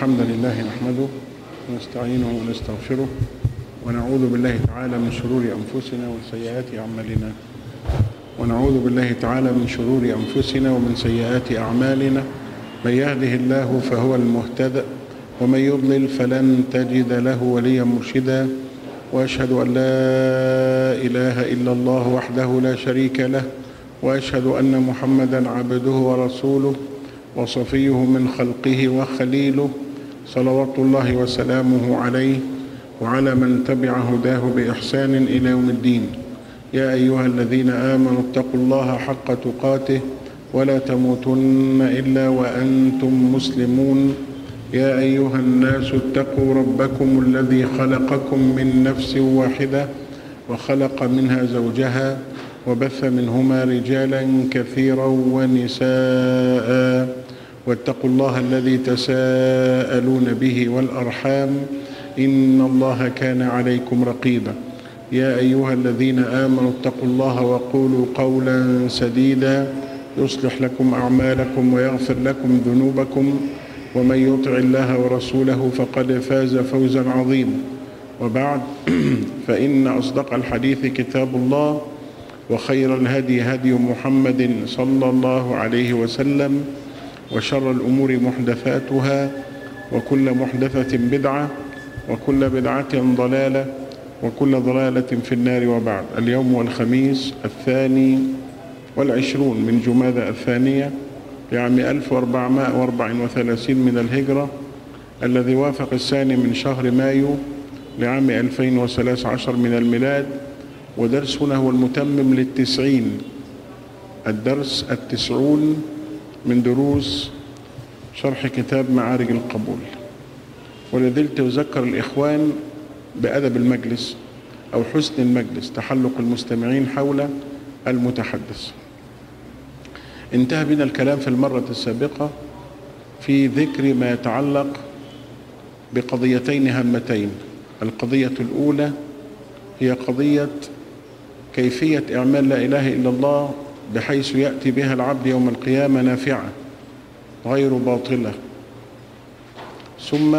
الحمد لله نحمده ونستعينه ونستغفره ونعوذ بالله تعالى من شرور أنفسنا ومن سيئات أعمالنا ونعوذ بالله تعالى من شرور أنفسنا ومن سيئات أعمالنا من يهده الله فهو المهتدى ومن يضلل فلن تجد له وليا مرشدا وأشهد أن لا إله إلا الله وحده لا شريك له وأشهد أن محمدا عبده ورسوله وصفيه من خلقه وخليله صلوات الله وسلامه عليه وعلى من تبع هداه بإحسان إلى يوم الدين يا أيها الذين آمنوا اتقوا الله حق تقاته ولا تموتن إلا وأنتم مسلمون يا أيها الناس اتقوا ربكم الذي خلقكم من نفس واحدة وخلق منها زوجها وبث منهما رجالا كثيرا ونساء واتقوا الله الذي تساءلون به والأرحام إن الله كان عليكم رقيبا يا أيها الذين آمنوا اتقوا الله وقولوا قولا سديدا يصلح لكم أعمالكم ويغفر لكم ذنوبكم ومن يطع الله ورسوله فقد فاز فوزا عظيما وبعد فإن أصدق الحديث كتاب الله وخير الهدي هدي محمد صلى الله عليه وسلم وشر الأمور محدثاتها وكل محدثة بدعة وكل بدعة ضلالة وكل ضلالة في النار وبعد اليوم والخميس الثاني والعشرون من جمادى الثانية لعام 1434 من الهجرة الذي وافق الثاني من شهر مايو لعام 2013 من الميلاد ودرسنا هو المتمم للتسعين الدرس التسعون من دروس شرح كتاب معارج القبول ولازلت أذكر الإخوان بأدب المجلس أو حسن المجلس تحلق المستمعين حول المتحدث انتهى بنا الكلام في المرة السابقة في ذكر ما يتعلق بقضيتين هامتين القضية الأولى هي قضية كيفية إعمال لا إله إلا الله بحيث يأتي بها العبد يوم القيامة نافعة غير باطلة ثم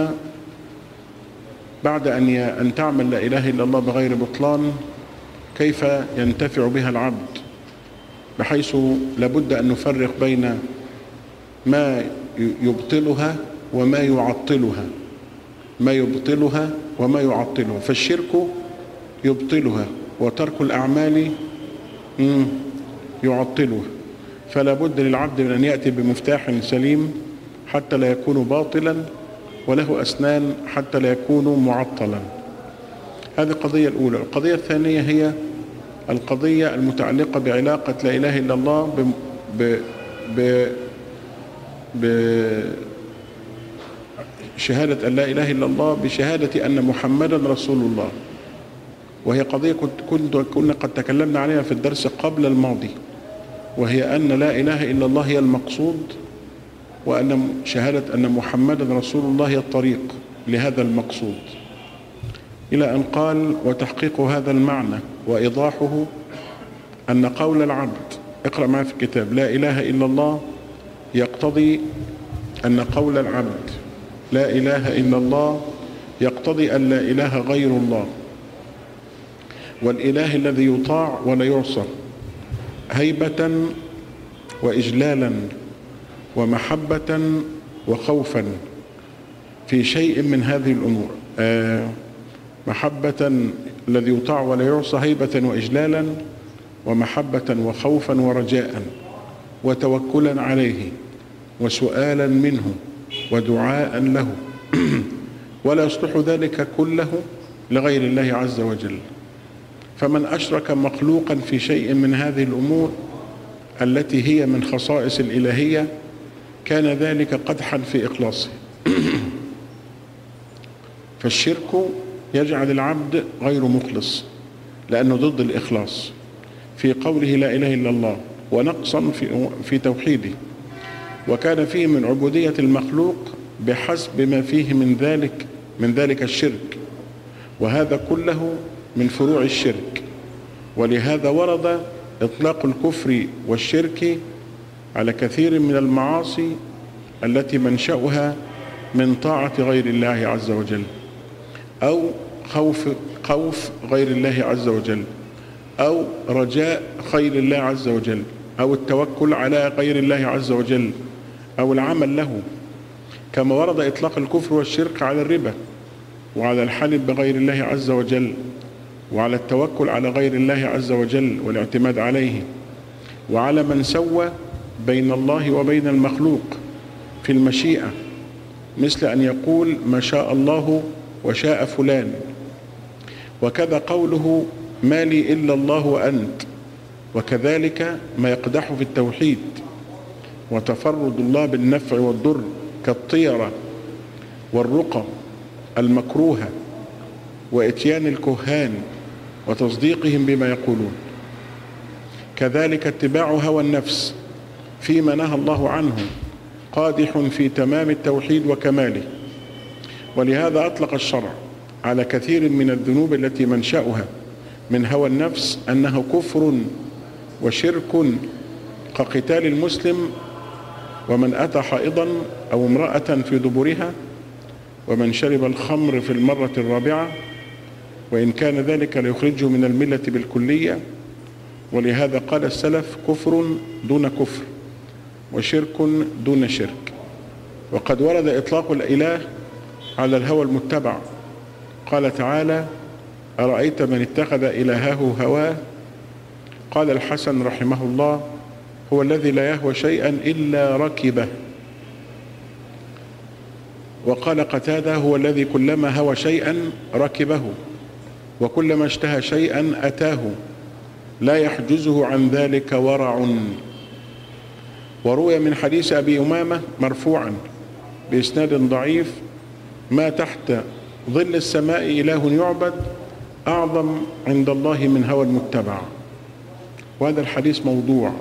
بعد أن أن تعمل لا إله إلا الله بغير بطلان كيف ينتفع بها العبد بحيث لابد أن نفرق بين ما يبطلها وما يعطلها ما يبطلها وما يعطلها فالشرك يبطلها وترك الأعمال يعطلها فلا بد للعبد من أن يأتي بمفتاح سليم حتى لا يكون باطلا وله أسنان حتى لا يكون معطلا هذه القضية الأولى القضية الثانية هي القضية المتعلقة بعلاقة لا إله إلا الله ب ب ب شهادة أن لا إله إلا الله بشهادة أن محمدا رسول الله وهي قضية كنت, كنت كنا قد تكلمنا عليها في الدرس قبل الماضي وهي أن لا إله إلا الله هي المقصود وأن شهادة أن محمدا رسول الله هي الطريق لهذا المقصود إلى أن قال وتحقيق هذا المعنى وإيضاحه أن قول العبد اقرأ معي في الكتاب لا إله إلا الله يقتضي أن قول العبد لا إله إلا الله يقتضي أن لا إله غير الله والإله الذي يطاع ولا يعصى هيبة وإجلالا ومحبة وخوفا في شيء من هذه الأمور آه محبة الذي يطاع ولا يعصى هيبة وإجلالا ومحبة وخوفا ورجاء وتوكلا عليه وسؤالا منه ودعاء له ولا يصلح ذلك كله لغير الله عز وجل فمن أشرك مخلوقا في شيء من هذه الأمور التي هي من خصائص الإلهية كان ذلك قدحا في إخلاصه فالشرك يجعل العبد غير مخلص لأنه ضد الإخلاص في قوله لا إله إلا الله ونقصا في, في توحيده وكان فيه من عبودية المخلوق بحسب ما فيه من ذلك من ذلك الشرك وهذا كله من فروع الشرك ولهذا ورد إطلاق الكفر والشرك على كثير من المعاصي التي منشأها من طاعة غير الله عز وجل أو خوف خوف غير الله عز وجل أو رجاء خير الله عز وجل أو التوكل على غير الله عز وجل أو العمل له كما ورد إطلاق الكفر والشرك على الربا وعلى الحلف بغير الله عز وجل وعلى التوكل على غير الله عز وجل والاعتماد عليه وعلى من سوى بين الله وبين المخلوق في المشيئة مثل أن يقول ما شاء الله وشاء فلان وكذا قوله ما لي إلا الله وأنت وكذلك ما يقدح في التوحيد وتفرد الله بالنفع والضر كالطيرة والرقى المكروهة وإتيان الكهان وتصديقهم بما يقولون كذلك اتباع هوى النفس فيما نهى الله عنه قادح في تمام التوحيد وكماله ولهذا أطلق الشرع على كثير من الذنوب التي منشأها من هوى النفس أنه كفر وشرك كقتال المسلم ومن أتى حائضا أو امرأة في دبرها ومن شرب الخمر في المرة الرابعة وإن كان ذلك ليخرجه من الملة بالكلية ولهذا قال السلف كفر دون كفر وشرك دون شرك وقد ورد إطلاق الإله على الهوى المتبع قال تعالى أرأيت من اتخذ إلهه هواه قال الحسن رحمه الله هو الذي لا يهوى شيئا إلا ركبه وقال قتاده هو الذي كلما هوى شيئا ركبه وكلما اشتهى شيئا أتاه لا يحجزه عن ذلك ورع وروي من حديث أبي أمامة مرفوعا بإسناد ضعيف ما تحت ظل السماء إله يعبد أعظم عند الله من هوى المتبع وهذا الحديث موضوع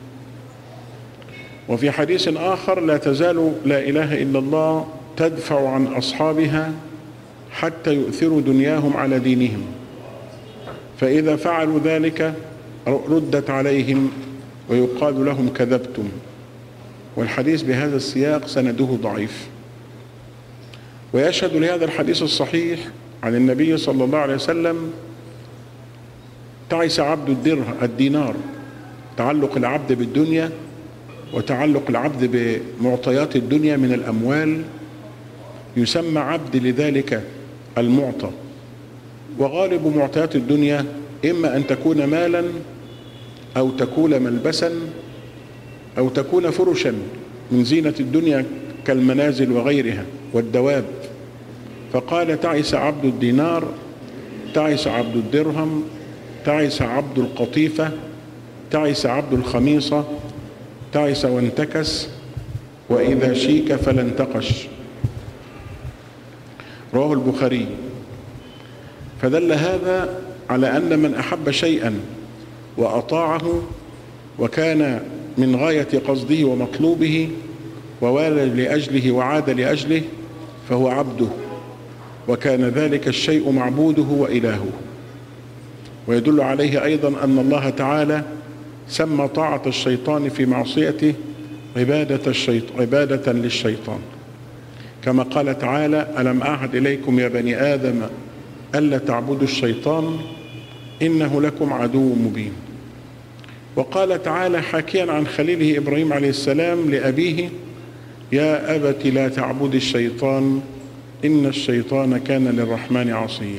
وفي حديث آخر لا تزال لا إله إلا الله تدفع عن أصحابها حتى يؤثروا دنياهم على دينهم فإذا فعلوا ذلك ردت عليهم ويقال لهم كذبتم والحديث بهذا السياق سنده ضعيف ويشهد لهذا الحديث الصحيح عن النبي صلى الله عليه وسلم تعس عبد الدره الدينار تعلق العبد بالدنيا وتعلق العبد بمعطيات الدنيا من الأموال يسمى عبد لذلك المعطى وغالب معطيات الدنيا إما أن تكون مالا أو تكون ملبسا أو تكون فرشا من زينة الدنيا كالمنازل وغيرها والدواب فقال تعس عبد الدينار تعس عبد الدرهم تعس عبد القطيفة تعس عبد الخميصة تعس وانتكس وإذا شيك فلا انتقش رواه البخاري فدل هذا على أن من أحب شيئا وأطاعه وكان من غاية قصده ومطلوبه ووالى لأجله وعاد لأجله فهو عبده وكان ذلك الشيء معبوده وإلهه ويدل عليه أيضا أن الله تعالى سمى طاعة الشيطان في معصيته عبادة, الشيط... عبادة للشيطان كما قال تعالى ألم أعهد إليكم يا بني آدم ألا تعبدوا الشيطان إنه لكم عدو مبين وقال تعالى حاكيا عن خليله إبراهيم عليه السلام لأبيه يا أبت لا تعبد الشيطان إن الشيطان كان للرحمن عصيا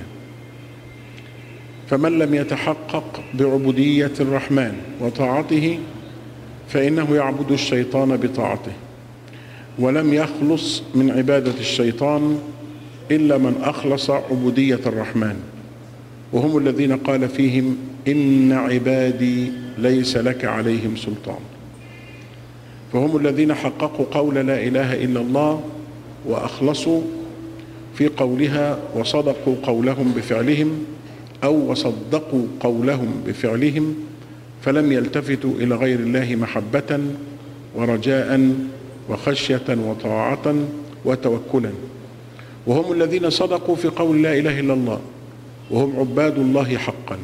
فمن لم يتحقق بعبودية الرحمن وطاعته فإنه يعبد الشيطان بطاعته ولم يخلص من عبادة الشيطان إلا من أخلص عبودية الرحمن وهم الذين قال فيهم إن عبادي ليس لك عليهم سلطان فهم الذين حققوا قول لا إله إلا الله وأخلصوا في قولها وصدقوا قولهم بفعلهم أو وصدقوا قولهم بفعلهم فلم يلتفتوا إلى غير الله محبة ورجاء وخشية وطاعة وتوكلا وهم الذين صدقوا في قول لا إله إلا الله وهم عباد الله حقا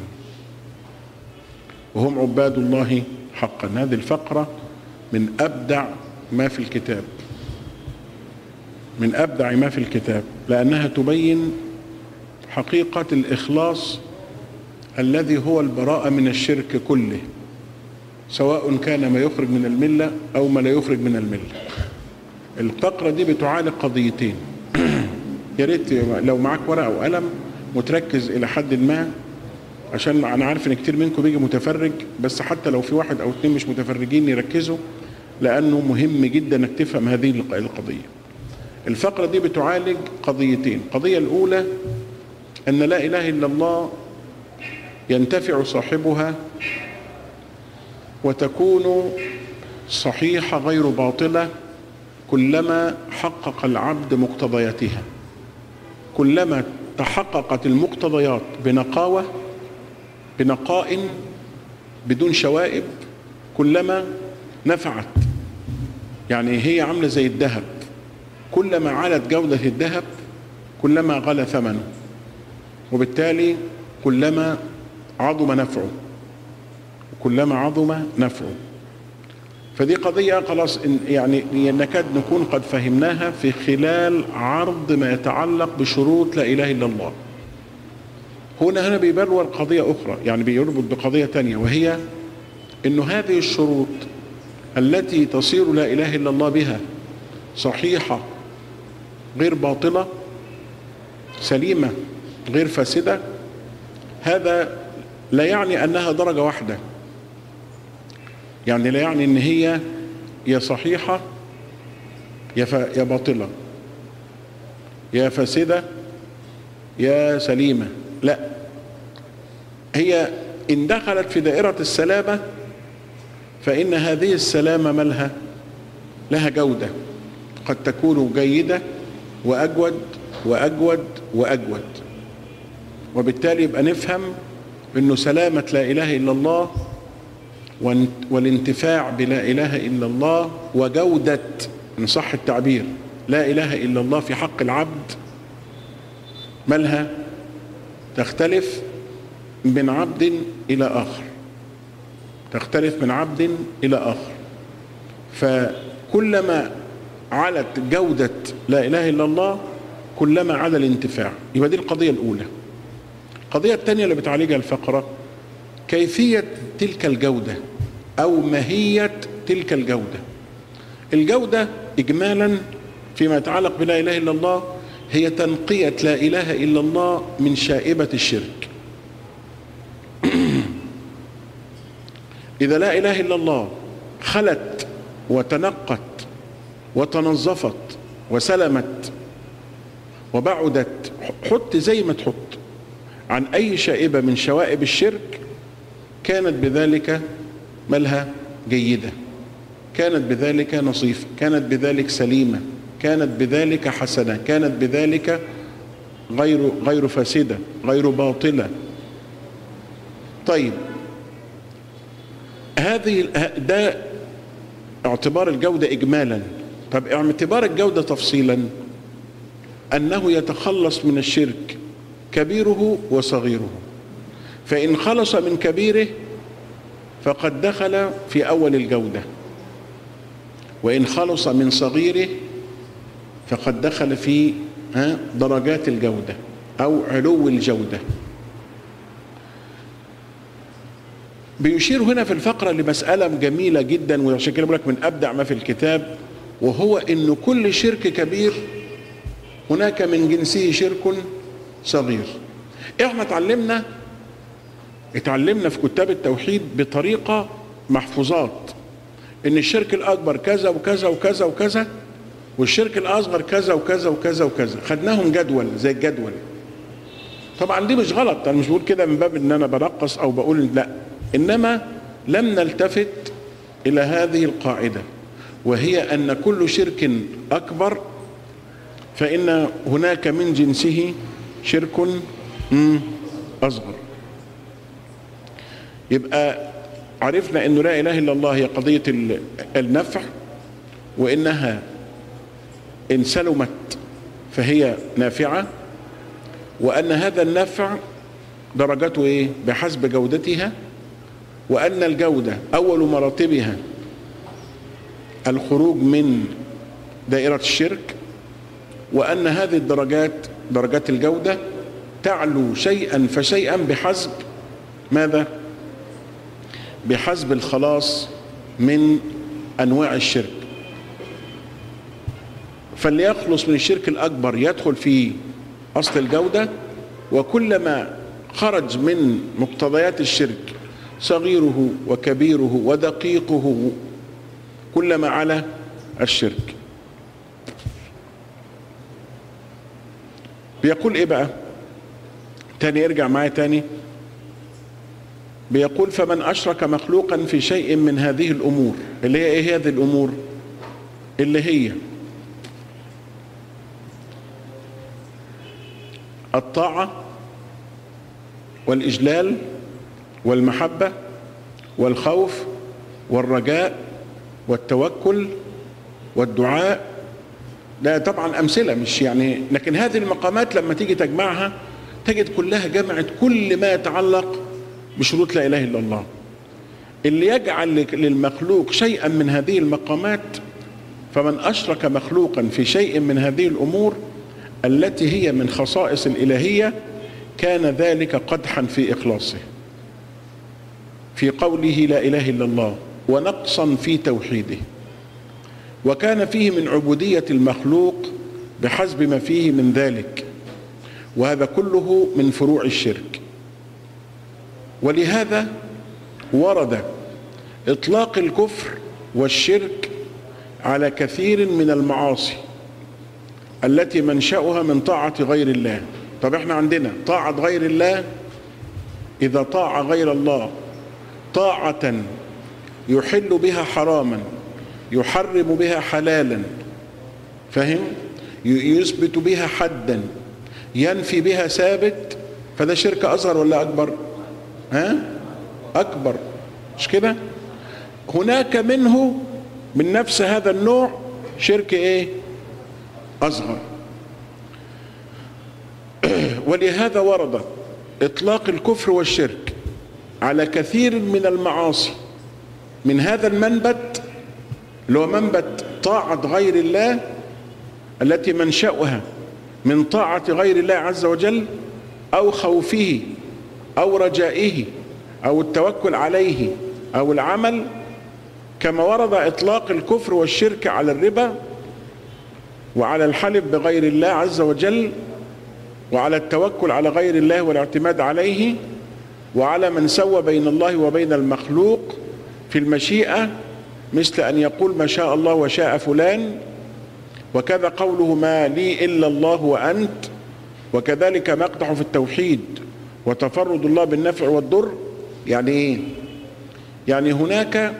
وهم عباد الله حقا هذه الفقرة من أبدع ما في الكتاب من أبدع ما في الكتاب لأنها تبين حقيقة الإخلاص الذي هو البراءة من الشرك كله سواء كان ما يخرج من الملة أو ما لا يخرج من الملة الفقرة دي بتعالج قضيتين يا ريت لو معاك ورقة وقلم متركز إلى حد ما عشان أنا عارف إن كتير منكم بيجي متفرج بس حتى لو في واحد أو اتنين مش متفرجين يركزوا لأنه مهم جدا إنك تفهم هذه القضية الفقرة دي بتعالج قضيتين القضية الأولى أن لا إله إلا الله ينتفع صاحبها وتكون صحيحة غير باطلة كلما حقق العبد مقتضياتها كلما تحققت المقتضيات بنقاوة بنقاء بدون شوائب كلما نفعت يعني هي عاملة زي الذهب كلما علت جودة الذهب كلما غلى ثمنه وبالتالي كلما عظم نفعه كلما عظم نفعه فدي قضية خلاص يعني نكاد نكون قد فهمناها في خلال عرض ما يتعلق بشروط لا إله إلا الله هنا هنا بيبرر قضية أخرى يعني بيربط بقضية تانية وهي أن هذه الشروط التي تصير لا إله إلا الله بها صحيحة غير باطلة سليمة غير فاسدة هذا لا يعني أنها درجة واحدة يعني لا يعني ان هي يا صحيحة يا, يا باطلة يا فاسدة يا سليمة لا هي إن دخلت في دائرة السلامة فإن هذه السلامة ملها لها جودة قد تكون جيدة وأجود وأجود وأجود وبالتالي يبقى نفهم أنه سلامة لا إله إلا الله والانتفاع بلا إله إلا الله وجودة إن صح التعبير لا إله إلا الله في حق العبد مالها تختلف من عبد إلى آخر تختلف من عبد إلى آخر فكلما علت جودة لا إله إلا الله كلما على الانتفاع يبقى دي القضية الأولى القضية الثانية اللي بتعالجها الفقرة كيفية تلك الجودة أو ماهية تلك الجودة الجودة إجمالا فيما يتعلق بلا إله إلا الله هي تنقية لا إله إلا الله من شائبة الشرك إذا لا إله إلا الله خلت وتنقت وتنظفت وسلمت وبعدت حط زي ما تحط عن أي شائبة من شوائب الشرك كانت بذلك مالها جيدة كانت بذلك نصيفة كانت بذلك سليمة كانت بذلك حسنة كانت بذلك غير غير فاسدة غير باطلة طيب هذه ده اعتبار الجودة إجمالا طب اعتبار الجودة تفصيلا أنه يتخلص من الشرك كبيره وصغيره فإن خلص من كبيره فقد دخل في أول الجودة وإن خلص من صغيره فقد دخل في درجات الجودة أو علو الجودة بيشير هنا في الفقرة لمسألة جميلة جدا وعشان كده بقول لك من أبدع ما في الكتاب وهو إن كل شرك كبير هناك من جنسه شرك صغير احنا اتعلمنا اتعلمنا في كتاب التوحيد بطريقة محفوظات ان الشرك الاكبر كذا وكذا وكذا وكذا والشرك الاصغر كذا وكذا وكذا وكذا خدناهم جدول زي الجدول طبعا دي مش غلط انا مش بقول كده من باب ان انا برقص او بقول لا انما لم نلتفت الى هذه القاعده وهي ان كل شرك اكبر فان هناك من جنسه شرك اصغر يبقى عرفنا انه لا اله الا الله هي قضيه النفع وانها ان سلمت فهي نافعه وان هذا النفع درجته ايه بحسب جودتها وان الجوده اول مراتبها الخروج من دائره الشرك وأن هذه الدرجات درجات الجودة تعلو شيئا فشيئا بحسب ماذا بحسب الخلاص من أنواع الشرك فاللي يخلص من الشرك الأكبر يدخل في أصل الجودة وكلما خرج من مقتضيات الشرك صغيره وكبيره ودقيقه كلما على الشرك بيقول ايه بقى تاني ارجع معايا تاني بيقول فمن اشرك مخلوقا في شيء من هذه الامور اللي هي ايه هذه الامور اللي هي الطاعه والاجلال والمحبه والخوف والرجاء والتوكل والدعاء ده طبعا امثله مش يعني لكن هذه المقامات لما تيجي تجمعها تجد كلها جمعت كل ما يتعلق بشروط لا اله الا الله اللي يجعل للمخلوق شيئا من هذه المقامات فمن اشرك مخلوقا في شيء من هذه الامور التي هي من خصائص الالهيه كان ذلك قدحا في اخلاصه في قوله لا اله الا الله ونقصا في توحيده وكان فيه من عبوديه المخلوق بحسب ما فيه من ذلك وهذا كله من فروع الشرك ولهذا ورد اطلاق الكفر والشرك على كثير من المعاصي التي منشأها من طاعة غير الله طب احنا عندنا طاعة غير الله إذا طاع غير الله طاعة يحل بها حراما يحرم بها حلالا فهم يثبت بها حدا ينفي بها ثابت فده شرك اصغر ولا اكبر ها اكبر مش كده هناك منه من نفس هذا النوع شرك ايه اصغر ولهذا ورد اطلاق الكفر والشرك على كثير من المعاصي من هذا المنبت اللي هو منبت طاعة غير الله التي منشأها من طاعة غير الله عز وجل أو خوفه أو رجائه أو التوكل عليه أو العمل كما ورد إطلاق الكفر والشرك على الربا وعلى الحلف بغير الله عز وجل وعلى التوكل على غير الله والاعتماد عليه وعلى من سوى بين الله وبين المخلوق في المشيئة مثل أن يقول ما شاء الله وشاء فلان وكذا قوله ما لي إلا الله وأنت وكذلك مقدح في التوحيد وتفرد الله بالنفع والضر يعني ايه يعني هناك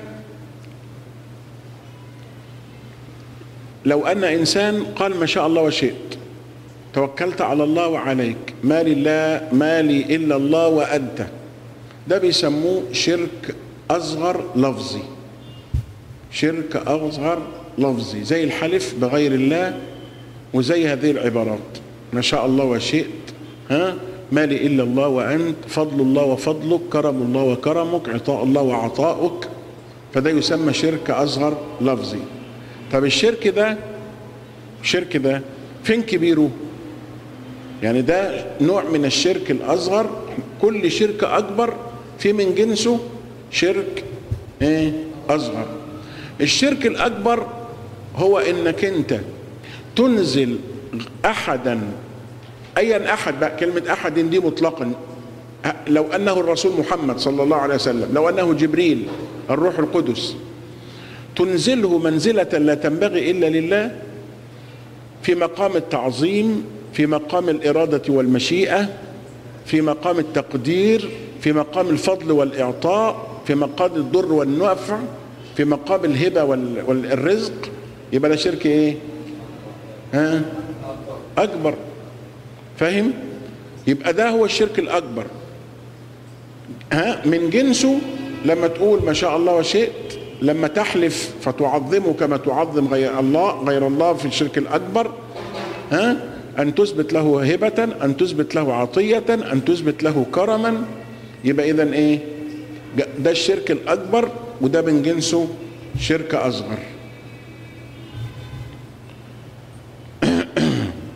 لو ان انسان قال ما شاء الله وشئت توكلت على الله وعليك ما لله ما لي الا الله وانت ده بيسموه شرك اصغر لفظي شرك اصغر لفظي زي الحلف بغير الله وزي هذه العبارات ما شاء الله وشئت ها ما لي الا الله وانت فضل الله وفضلك كرم الله وكرمك عطاء الله وعطاؤك فده يسمى شرك اصغر لفظي طب الشرك ده الشرك ده فين كبيره يعني ده نوع من الشرك الاصغر كل شرك اكبر في من جنسه شرك ايه اصغر الشرك الاكبر هو انك انت تنزل احدا ايا احد بقى كلمه احد دي مطلقا لو انه الرسول محمد صلى الله عليه وسلم لو انه جبريل الروح القدس تنزله منزله لا تنبغي الا لله في مقام التعظيم في مقام الاراده والمشيئه في مقام التقدير في مقام الفضل والاعطاء في مقام الضر والنفع في مقام الهبه والرزق يبقى ده شرك ايه ها اكبر فاهم يبقى ده هو الشرك الاكبر ها من جنسه لما تقول ما شاء الله وشئت لما تحلف فتعظمه كما تعظم غير الله غير الله في الشرك الاكبر ها ان تثبت له هبه ان تثبت له عطيه ان تثبت له كرما يبقى اذا ايه ده الشرك الاكبر وده من جنسه شرك اصغر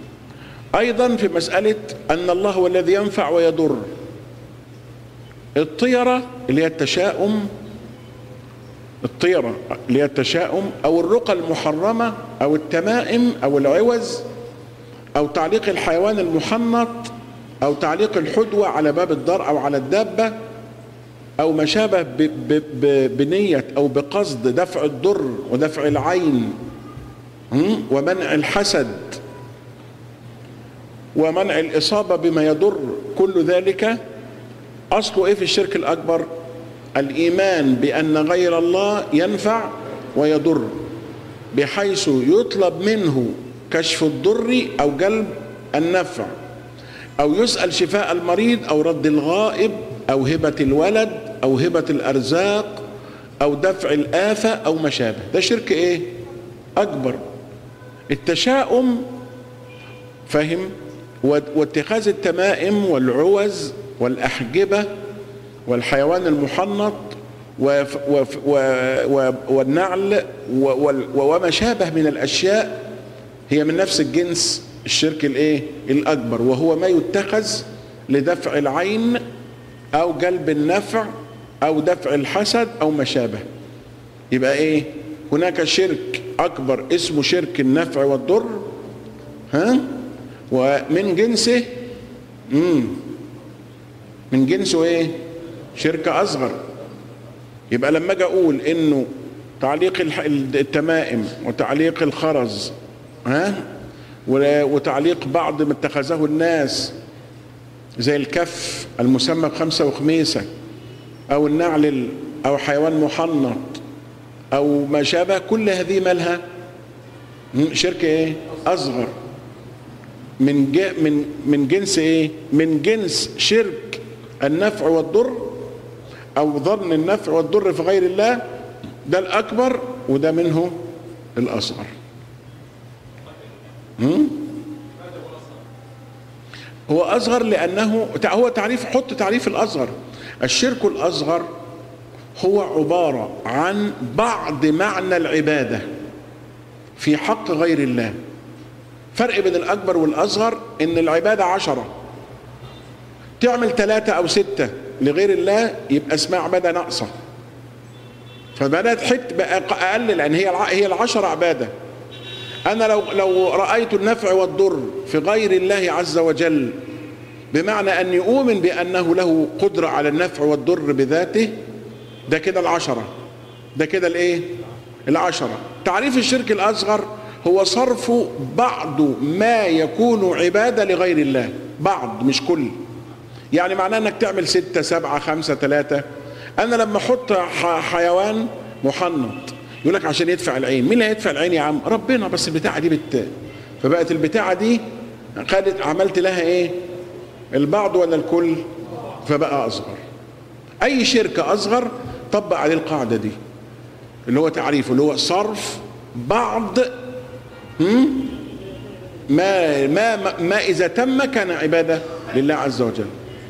ايضا في مساله ان الله هو الذي ينفع ويضر الطيره اللي هي التشاؤم الطيره اللي هي التشاؤم او الرقى المحرمه او التمائم او العوز او تعليق الحيوان المحنط او تعليق الحدوه على باب الدار او على الدابه او ما شابه ب- ب- ب- بنيه او بقصد دفع الضر ودفع العين هم؟ ومنع الحسد ومنع الإصابة بما يضر كل ذلك أصله إيه في الشرك الأكبر الإيمان بأن غير الله ينفع ويضر بحيث يطلب منه كشف الضر أو جلب النفع أو يسأل شفاء المريض أو رد الغائب أو هبة الولد أو هبة الأرزاق أو دفع الآفة أو ما شابه ده شرك إيه أكبر التشاؤم فهم واتخاذ التمائم والعوز والأحجبة والحيوان المحنط وف وف و و والنعل و و وما شابه من الأشياء هي من نفس الجنس الشرك الايه الأكبر وهو ما يتخذ لدفع العين أو جلب النفع أو دفع الحسد أو ما شابه يبقى ايه هناك شرك أكبر اسمه شرك النفع والضر ها ومن جنسه مم من جنسه ايه شرك اصغر يبقى لما اجي اقول انه تعليق الح- التمائم وتعليق الخرز ها و- وتعليق بعض ما اتخذه الناس زي الكف المسمى بخمسة وخميسة او النعل ال- او حيوان محنط او ما شابه كل هذه مالها مم، شرك ايه اصغر من ج- من من جنس ايه من جنس شرك النفع والضر او ظن النفع والضر في غير الله ده الاكبر وده منه الاصغر هم؟ هو اصغر لانه تع- هو تعريف حط تعريف الاصغر الشرك الاصغر هو عباره عن بعض معنى العباده في حق غير الله فرق بين الأكبر والأصغر إن العبادة عشرة تعمل ثلاثة أو ستة لغير الله يبقى اسمها عبادة ناقصة فبدأت حت بقى أقل لأن هي الع- هي العشرة عبادة أنا لو لو رأيت النفع والضر في غير الله عز وجل بمعنى أني أؤمن بأنه له قدرة على النفع والضر بذاته ده كده العشرة ده كده الإيه؟ العشرة تعريف الشرك الأصغر هو صرف بعض ما يكون عبادة لغير الله بعض مش كل يعني معناه انك تعمل ستة سبعة خمسة ثلاثة انا لما احط ح- حيوان محنط يقول لك عشان يدفع العين مين اللي هيدفع العين يا عم ربنا بس البتاعة دي بت فبقت البتاعة دي خدت عملت لها ايه البعض ولا الكل فبقى اصغر اي شركة اصغر طبق عليه القاعدة دي اللي هو تعريفه اللي هو صرف بعض هم؟ ما ما ما اذا تم كان عباده لله عز وجل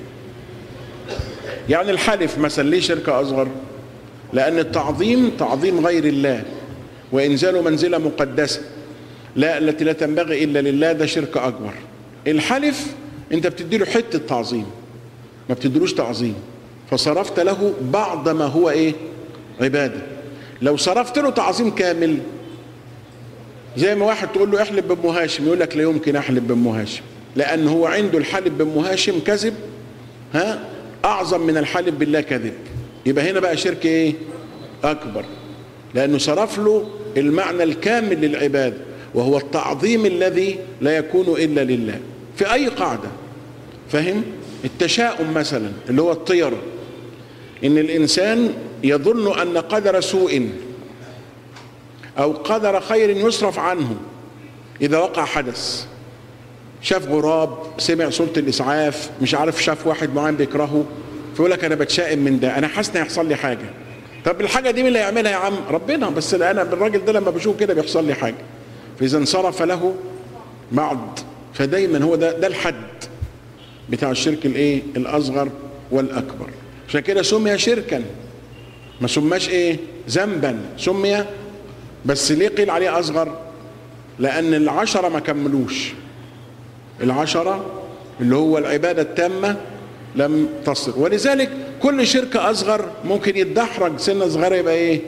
يعني الحلف مثلا ليه شركه اصغر لان التعظيم تعظيم غير الله وانزال منزله مقدسه لا التي لا تنبغي الا لله ده شرك اكبر الحلف انت بتدي له حته تعظيم ما بتديلوش تعظيم فصرفت له بعض ما هو ايه عباده لو صرفت له تعظيم كامل زي ما واحد تقول له احلب بام هاشم يقول لك لا يمكن احلب بام هاشم لان هو عنده الحلب بام هاشم كذب ها اعظم من الحلب بالله كذب يبقى هنا بقى شرك ايه اكبر لانه صرف له المعنى الكامل للعباده وهو التعظيم الذي لا يكون الا لله في اي قاعده فهم التشاؤم مثلا اللي هو الطير ان الانسان يظن ان قدر سوء او قدر خير يصرف عنه اذا وقع حدث شاف غراب سمع صوت الاسعاف مش عارف شاف واحد معين بيكرهه فيقول لك انا بتشائم من ده انا حاسس ان هيحصل لي حاجه طب الحاجه دي مين اللي هيعملها يا عم ربنا بس انا الراجل ده لما بشوف كده بيحصل لي حاجه فاذا انصرف له بعض فدايما هو ده ده الحد بتاع الشرك الايه الاصغر والاكبر عشان كده سمي شركا ما سماش ايه ذنبا سمي بس ليه قيل عليه اصغر لان العشرة ما كملوش العشرة اللي هو العبادة التامة لم تصل ولذلك كل شركة أصغر ممكن يتدحرج سنة صغيرة يبقى إيه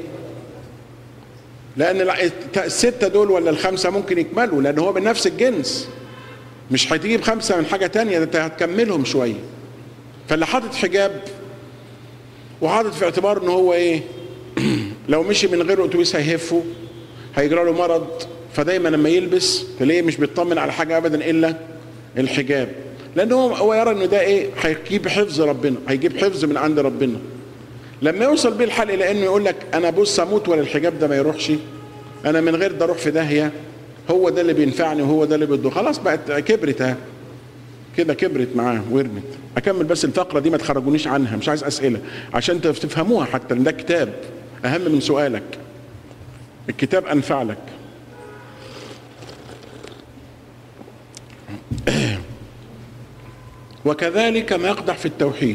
لأن الستة دول ولا الخمسة ممكن يكملوا لأن هو من نفس الجنس مش هتجيب خمسة من حاجة تانية ده انت هتكملهم شوية فاللي حاطط حجاب وحاطط في اعتبار ان هو ايه لو مشي من غير اتوبيس هيهفه هيجرى له مرض فدايما لما يلبس تلاقيه مش بيطمن على حاجه ابدا الا الحجاب لان هو هو يرى انه ده ايه هيجيب حفظ ربنا هيجيب حفظ من عند ربنا لما يوصل بيه الحال الى انه يقول لك انا بص اموت ولا الحجاب ده ما يروحش انا من غير ده اروح في داهيه هو ده اللي بينفعني وهو ده اللي بده خلاص بقت كبرت ها كده كبرت معاه ورمت اكمل بس الفقره دي ما تخرجونيش عنها مش عايز اسئله عشان تفهموها حتى ده كتاب اهم من سؤالك الكتاب انفع لك وكذلك ما يقدح في التوحيد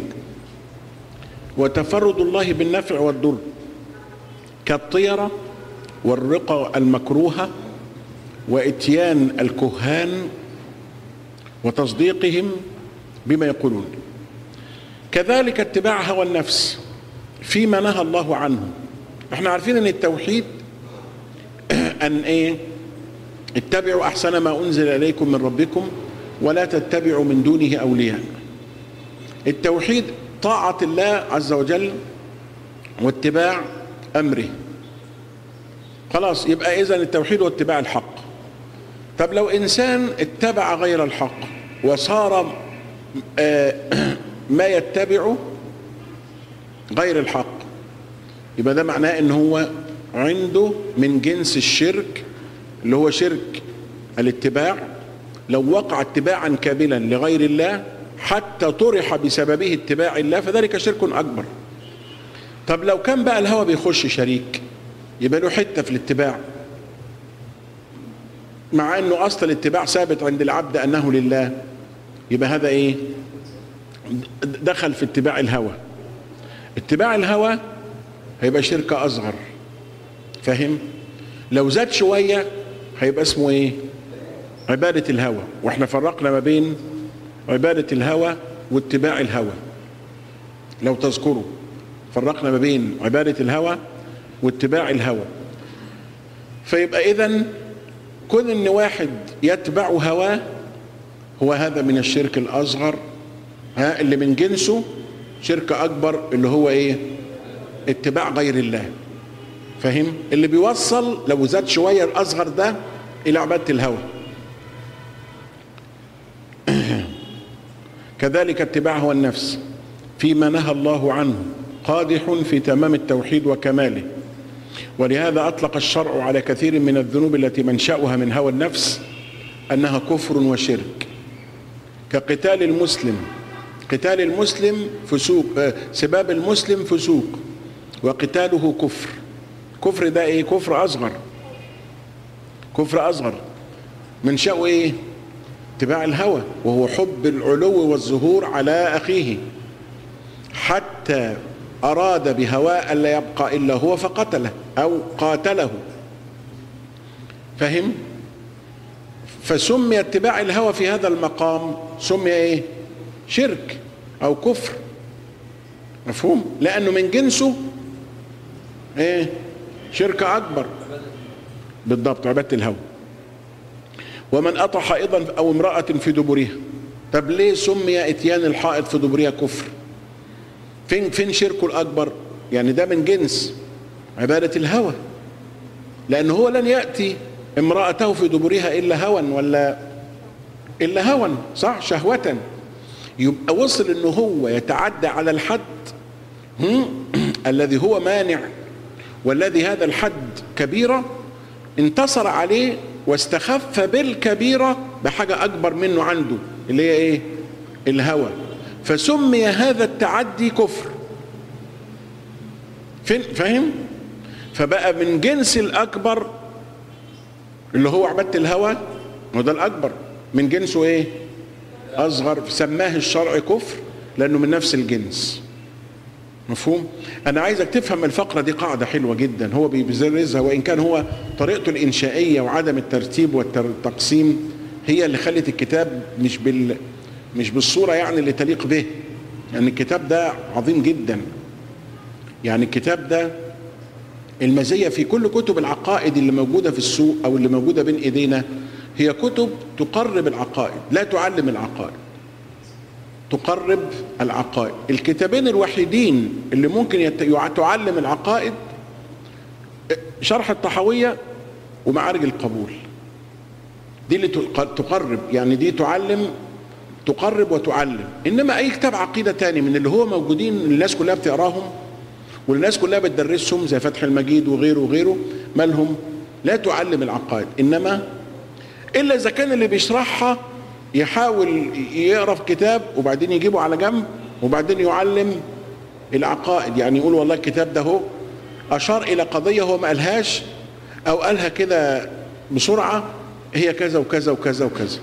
وتفرد الله بالنفع والضر كالطيرة والرقى المكروهة واتيان الكهان وتصديقهم بما يقولون كذلك اتباع هوى النفس فيما نهى الله عنه احنا عارفين ان التوحيد ان ايه اتبعوا احسن ما انزل اليكم من ربكم ولا تتبعوا من دونه اولياء التوحيد طاعه الله عز وجل واتباع امره خلاص يبقى اذا التوحيد واتباع الحق طب لو انسان اتبع غير الحق وصار ما يتبعه غير الحق يبقى ده معناه ان هو عنده من جنس الشرك اللي هو شرك الاتباع لو وقع اتباعا كاملا لغير الله حتى طرح بسببه اتباع الله فذلك شرك اكبر طب لو كان بقى الهوى بيخش شريك يبقى له حته في الاتباع مع انه اصل الاتباع ثابت عند العبد انه لله يبقى هذا ايه دخل في اتباع الهوى اتباع الهوى هيبقى شركة اصغر فاهم لو زاد شوية هيبقى اسمه ايه عبادة الهوى واحنا فرقنا ما بين عبادة الهوى واتباع الهوى لو تذكروا فرقنا ما بين عبادة الهوى واتباع الهوى فيبقى اذا كون ان واحد يتبع هواه هو هذا من الشرك الاصغر ها اللي من جنسه شرك اكبر اللي هو ايه اتباع غير الله فاهم اللي بيوصل لو زاد شويه الاصغر ده الى عباده الهوى كذلك اتباع هوى النفس فيما نهى الله عنه قادح في تمام التوحيد وكماله ولهذا اطلق الشرع على كثير من الذنوب التي منشاها من هوى النفس انها كفر وشرك كقتال المسلم قتال المسلم فسوق سباب المسلم فسوق وقتاله كفر كفر ده ايه كفر اصغر كفر اصغر منشأه ايه اتباع الهوى وهو حب العلو والظهور على اخيه حتى اراد بهواه الا يبقى الا هو فقتله او قاتله فهم فسمي اتباع الهوى في هذا المقام سمي ايه شرك او كفر مفهوم لانه من جنسه ايه شركة اكبر بالضبط عبادة الهوى ومن اتى حائضا او امرأة في دبرها طب ليه سمي اتيان الحائض في دبرها كفر فين فين شركه الاكبر يعني ده من جنس عبادة الهوى لأنه هو لن يأتي امرأته في دبرها إلا هوى ولا إلا هوى صح شهوة يبقى وصل انه هو يتعدى على الحد الذي هو مانع والذي هذا الحد كبيرة انتصر عليه واستخف بالكبيرة بحاجة أكبر منه عنده اللي هي إيه؟ الهوى فسمي هذا التعدي كفر فين فاهم؟ فبقى من جنس الأكبر اللي هو عبادة الهوى وده الأكبر من جنسه إيه؟ أصغر سماه الشرع كفر لأنه من نفس الجنس مفهوم؟ أنا عايزك تفهم الفقرة دي قاعدة حلوة جدا هو بيزرزها وإن كان هو طريقته الإنشائية وعدم الترتيب والتقسيم هي اللي خلت الكتاب مش بال مش بالصورة يعني اللي تليق به يعني الكتاب ده عظيم جدا يعني الكتاب ده المزية في كل كتب العقائد اللي موجودة في السوق أو اللي موجودة بين إيدينا هي كتب تقرب العقائد لا تعلم العقائد تقرب العقائد الكتابين الوحيدين اللي ممكن يت... تعلم العقائد شرح الطحوية ومعارج القبول دي اللي تقرب يعني دي تعلم تقرب وتعلم انما اي كتاب عقيده تاني من اللي هو موجودين الناس كلها بتقراهم والناس كلها بتدرسهم زي فتح المجيد وغيره وغيره مالهم لا تعلم العقائد انما الا اذا كان اللي بيشرحها يحاول يقرا في كتاب وبعدين يجيبه على جنب وبعدين يعلم العقائد يعني يقول والله الكتاب ده هو اشار الى قضيه هو ما قالهاش او قالها كده بسرعه هي كذا وكذا وكذا وكذا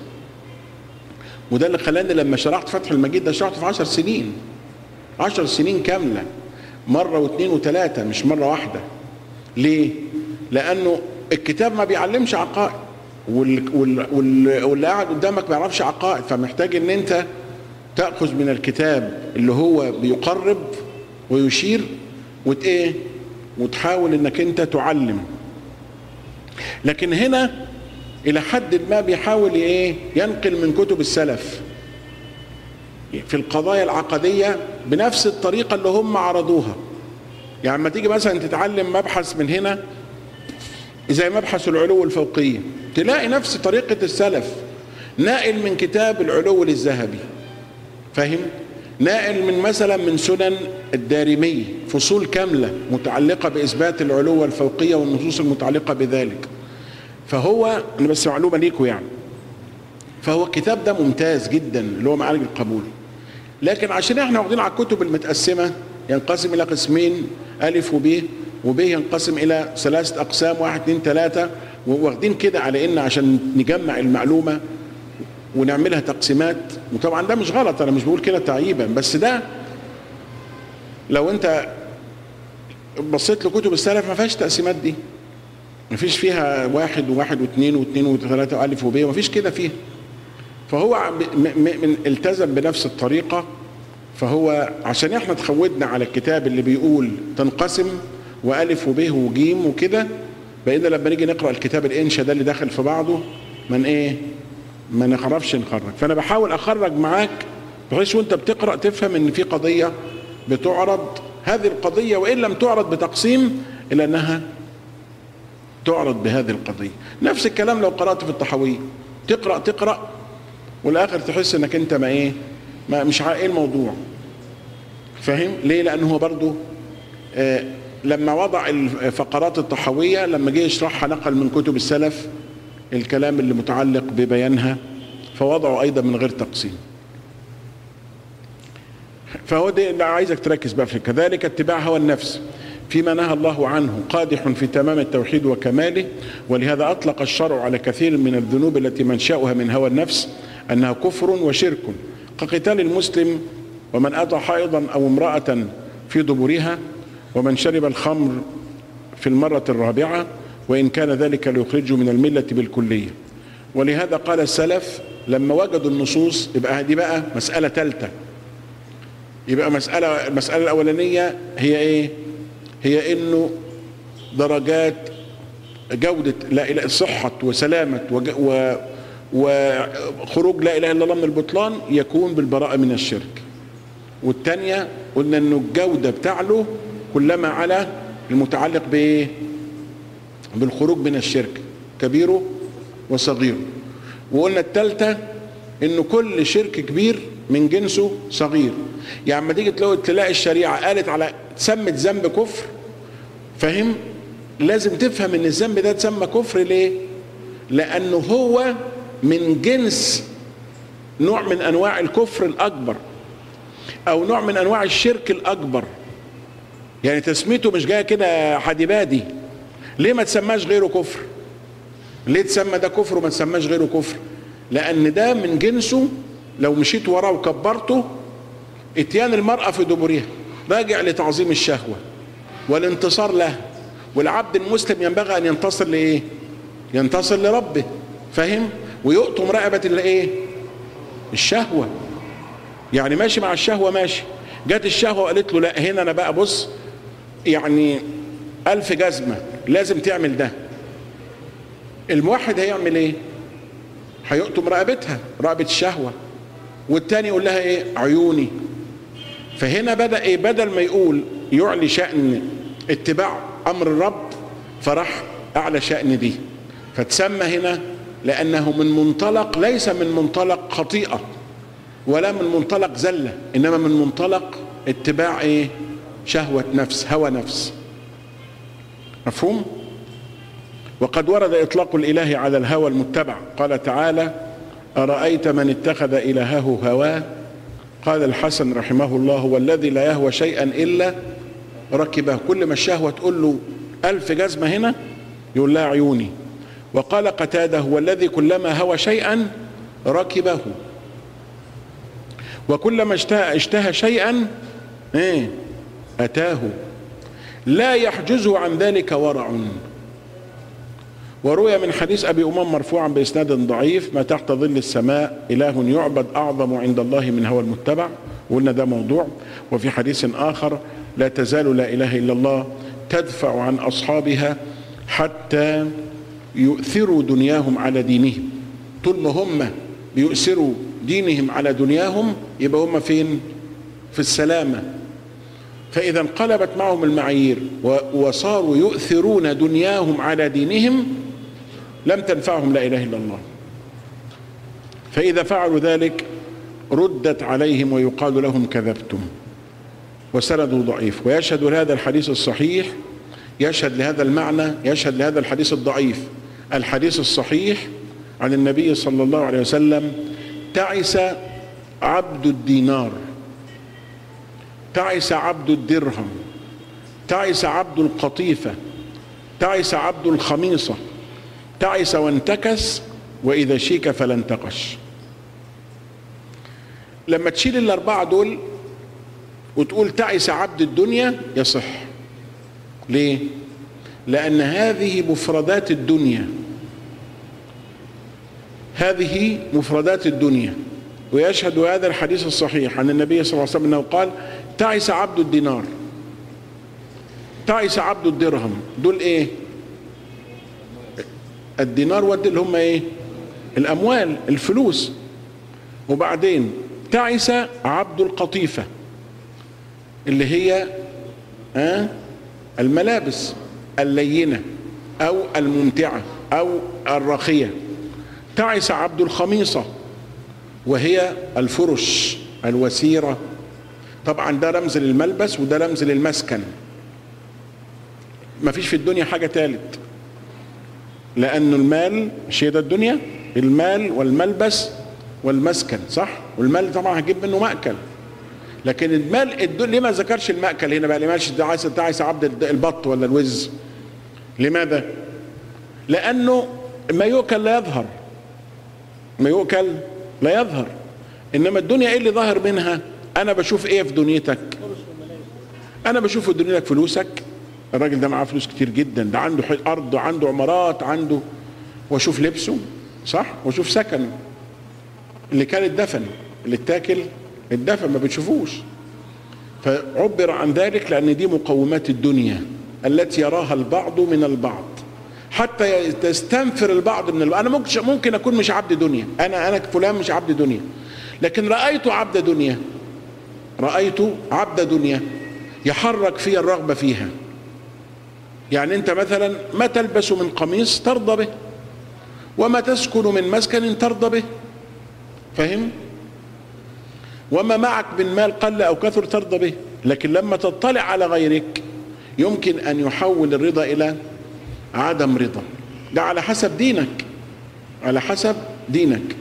وده اللي خلاني لما شرحت فتح المجيد ده شرحته في عشر سنين عشر سنين كاملة مرة واثنين وثلاثة مش مرة واحدة ليه؟ لأنه الكتاب ما بيعلمش عقائد واللي, واللي, واللي قاعد قدامك ما يعرفش عقائد فمحتاج ان انت تأخذ من الكتاب اللي هو بيقرب ويشير وت ايه وتحاول انك انت تعلم لكن هنا الى حد ما بيحاول ايه ينقل من كتب السلف في القضايا العقدية بنفس الطريقة اللي هم عرضوها يعني لما تيجي مثلا تتعلم مبحث من هنا زي مبحث العلو الفوقية تلاقي نفس طريقة السلف ناقل من كتاب العلو للذهبي فاهم ناقل من مثلا من سنن الدارمي فصول كاملة متعلقة بإثبات العلو والفوقية والنصوص المتعلقة بذلك فهو انا بس معلومه ليكم يعني فهو الكتاب ده ممتاز جدا اللي هو معالج القبول لكن عشان احنا واخدين على الكتب المتقسمه ينقسم الى قسمين الف وب وب ينقسم الى ثلاثه اقسام واحد اثنين ثلاثه واخدين كده على ان عشان نجمع المعلومه ونعملها تقسيمات وطبعا ده مش غلط انا مش بقول كده تعييبا بس ده لو انت بصيت لكتب السلف ما فيهاش التقسيمات دي ما فيش فيها واحد وواحد واثنين واثنين وثلاثة وألف وب ما فيش كده فيها فهو من التزم بنفس الطريقة فهو عشان احنا تخودنا على الكتاب اللي بيقول تنقسم وألف وب وجيم وكده بقينا لما نيجي نقرأ الكتاب الإنشا ده اللي داخل في بعضه من إيه؟ ما نعرفش نخرج فأنا بحاول أخرج معاك بحيث وأنت بتقرأ تفهم إن في قضية بتعرض هذه القضية وإن لم تعرض بتقسيم إلا أنها تعرض بهذه القضية نفس الكلام لو قرأت في الطحوية تقرأ تقرأ والآخر تحس انك انت ما ايه ما مش ايه الموضوع فاهم ليه لانه هو برضو آه لما وضع الفقرات الطحوية لما جه يشرحها نقل من كتب السلف الكلام اللي متعلق ببيانها فوضعه ايضا من غير تقسيم فهو ده اللي عايزك تركز بقى في كذلك اتباع هوى النفس فيما نهى الله عنه قادح في تمام التوحيد وكماله ولهذا أطلق الشرع على كثير من الذنوب التي منشأها من هوى النفس أنها كفر وشرك كقتال المسلم ومن أتى حائضا أو امرأة في دبرها ومن شرب الخمر في المرة الرابعة وإن كان ذلك ليخرجه من الملة بالكلية ولهذا قال السلف لما وجدوا النصوص يبقى دي بقى مسألة ثالثة يبقى مسألة المسألة الأولانية هي إيه؟ هي انه درجات جودة لا إله صحة وسلامة و وخروج لا إله إلا الله من البطلان يكون بالبراءة من الشرك والتانية قلنا انه الجودة بتعلو كلما على المتعلق بايه بالخروج من الشرك كبيره وصغيره وقلنا التالتة انه كل شرك كبير من جنسه صغير يعني لما تيجي تلاقي الشريعة قالت على سمت ذنب كفر فاهم لازم تفهم ان الذنب ده اتسمى كفر ليه لانه هو من جنس نوع من انواع الكفر الاكبر او نوع من انواع الشرك الاكبر يعني تسميته مش جايه كده حديبادي ليه ما تسماش غيره كفر ليه تسمى ده كفر وما تسماش غيره كفر لان ده من جنسه لو مشيت وراه وكبرته اتيان المرأة في دبرها راجع لتعظيم الشهوة والانتصار له والعبد المسلم ينبغي ان ينتصر لايه ينتصر لربه فاهم ويقطم رقبة الايه الشهوة يعني ماشي مع الشهوة ماشي جت الشهوة وقالت له لا هنا انا بقى بص يعني الف جزمة لازم تعمل ده الموحد هيعمل ايه هيقطم رقبتها رقبة الشهوة والتاني يقول لها ايه عيوني فهنا بدأ ايه بدل ما يقول يعلي شأن اتباع امر الرب فراح اعلى شأن دي فتسمى هنا لانه من منطلق ليس من منطلق خطيئة ولا من منطلق زلة انما من منطلق اتباع ايه شهوة نفس هوى نفس مفهوم وقد ورد اطلاق الاله على الهوى المتبع قال تعالى ارايت من اتخذ الهه هواه قال الحسن رحمه الله هو الذي لا يهوى شيئا الا ركبه كل ما الشهوه تقول له الف جزمه هنا يقول لها عيوني وقال قتاده هو الذي كلما هوى شيئا ركبه وكلما اشتهى, اشتهى شيئا ايه اتاه لا يحجزه عن ذلك ورع وروي من حديث ابي امام مرفوعا باسناد ضعيف ما تحت ظل السماء اله يعبد اعظم عند الله من هو المتبع وقلنا ده موضوع وفي حديث اخر لا تزال لا اله الا الله تدفع عن اصحابها حتى يؤثروا دنياهم على دينهم طول ما هم بيؤثروا دينهم على دنياهم يبقى هم فين في السلامه فاذا انقلبت معهم المعايير وصاروا يؤثرون دنياهم على دينهم لم تنفعهم لا اله الا الله فاذا فعلوا ذلك ردت عليهم ويقال لهم كذبتم وسنده ضعيف ويشهد لهذا الحديث الصحيح يشهد لهذا المعنى يشهد لهذا الحديث الضعيف الحديث الصحيح عن النبي صلى الله عليه وسلم تعس عبد الدينار تعس عبد الدرهم تعس عبد القطيفة تعس عبد الخميصة تعس وانتكس وإذا شيك فلا انتقش لما تشيل الأربعة دول وتقول تعس عبد الدنيا يصح ليه؟ لأن هذه مفردات الدنيا هذه مفردات الدنيا ويشهد هذا الحديث الصحيح عن النبي صلى الله عليه وسلم انه قال تعس عبد الدينار تعس عبد الدرهم دول ايه الدينار والد اللي هم ايه الاموال الفلوس وبعدين تعس عبد القطيفة اللي هي آه الملابس اللينة او الممتعة او الراقية تعس عبد الخميصة وهي الفرش الوسيرة طبعا ده رمز للملبس وده رمز للمسكن ما فيش في الدنيا حاجة تالت لأنه المال مش هي ده الدنيا المال والملبس والمسكن صح والمال طبعا هجيب منه مأكل لكن المال الدنيا ليه ما ذكرش المأكل هنا بقى ليه ماشي تعيس تعيس عبد البط ولا الوز لماذا لأنه ما يؤكل لا يظهر ما يؤكل لا يظهر انما الدنيا ايه اللي ظاهر منها انا بشوف ايه في دنيتك انا بشوف في دنيتك فلوسك الراجل ده معاه فلوس كتير جدا ده عنده ارض وعنده عمارات عنده واشوف لبسه صح واشوف سكنه اللي كان اتدفن اللي اتاكل اتدفن ما بتشوفوش فعبر عن ذلك لان دي مقومات الدنيا التي يراها البعض من البعض حتى تستنفر البعض من البعض انا ممكن ممكن اكون مش عبد دنيا انا انا فلان مش عبد دنيا لكن رايت عبد دنيا رايت عبد دنيا يحرك في الرغبه فيها يعني انت مثلا ما تلبس من قميص ترضى به وما تسكن من مسكن ترضى به فهم وما معك من مال قل او كثر ترضى به لكن لما تطلع على غيرك يمكن ان يحول الرضا الى عدم رضا ده على حسب دينك على حسب دينك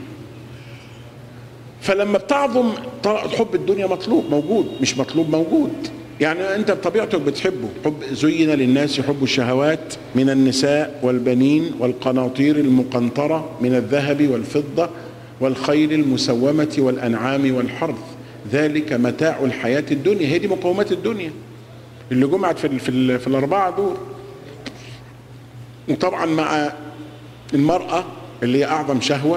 فلما بتعظم حب الدنيا مطلوب موجود مش مطلوب موجود يعني انت بطبيعتك بتحبه حب زين للناس حب الشهوات من النساء والبنين والقناطير المقنطرة من الذهب والفضة والخيل المسومة والأنعام والحرث ذلك متاع الحياة الدنيا هي دي مقومات الدنيا اللي جمعت في, في, في الأربعة دول وطبعا مع المرأة اللي هي اعظم شهوه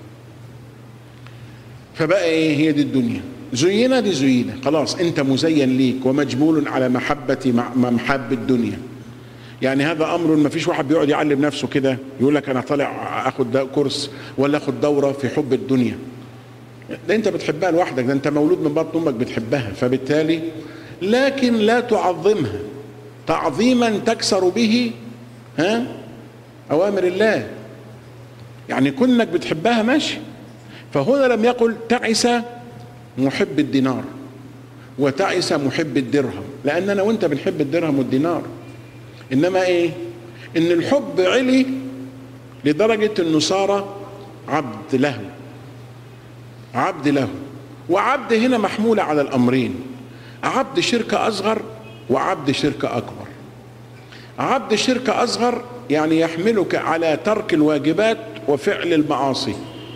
فبقى ايه هي دي الدنيا زينة دي زينة خلاص انت مزين ليك ومجبول على محبة مع محب الدنيا يعني هذا امر ما فيش واحد بيقعد يعلم نفسه كده يقول لك انا طالع اخد كورس ولا اخد دورة في حب الدنيا ده انت بتحبها لوحدك ده انت مولود من بطن امك بتحبها فبالتالي لكن لا تعظمها تعظيما تكسر به ها اوامر الله يعني كونك بتحبها ماشي فهنا لم يقل تعس محب الدينار وتعس محب الدرهم لان انا وانت بنحب الدرهم والدينار انما ايه ان الحب علي لدرجة انه صار عبد له عبد له وعبد هنا محمولة على الامرين عبد شركة اصغر وعبد شركة اكبر عبد شركة اصغر يعني يحملك على ترك الواجبات وفعل المعاصي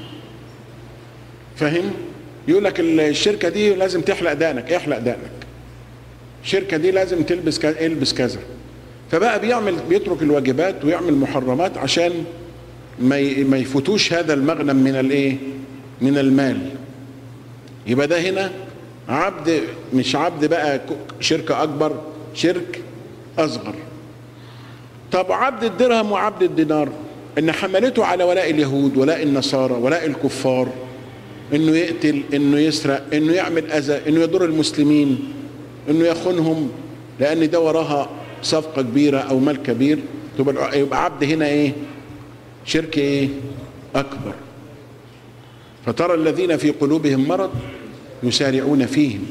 فاهم يقول لك الشركه دي لازم تحلق دقنك احلق دقنك الشركه دي لازم تلبس كذا البس كذا فبقى بيعمل بيترك الواجبات ويعمل محرمات عشان ما ما يفوتوش هذا المغنم من الايه من المال يبقى ده هنا عبد مش عبد بقى شركه اكبر شرك اصغر طب عبد الدرهم وعبد الدينار ان حملته على ولاء اليهود ولاء النصارى ولاء الكفار انه يقتل انه يسرق انه يعمل اذى انه يضر المسلمين انه يخونهم لان ده وراها صفقه كبيره او مال كبير تبقى يبقى عبد هنا ايه شرك ايه اكبر فترى الذين في قلوبهم مرض يسارعون فيهم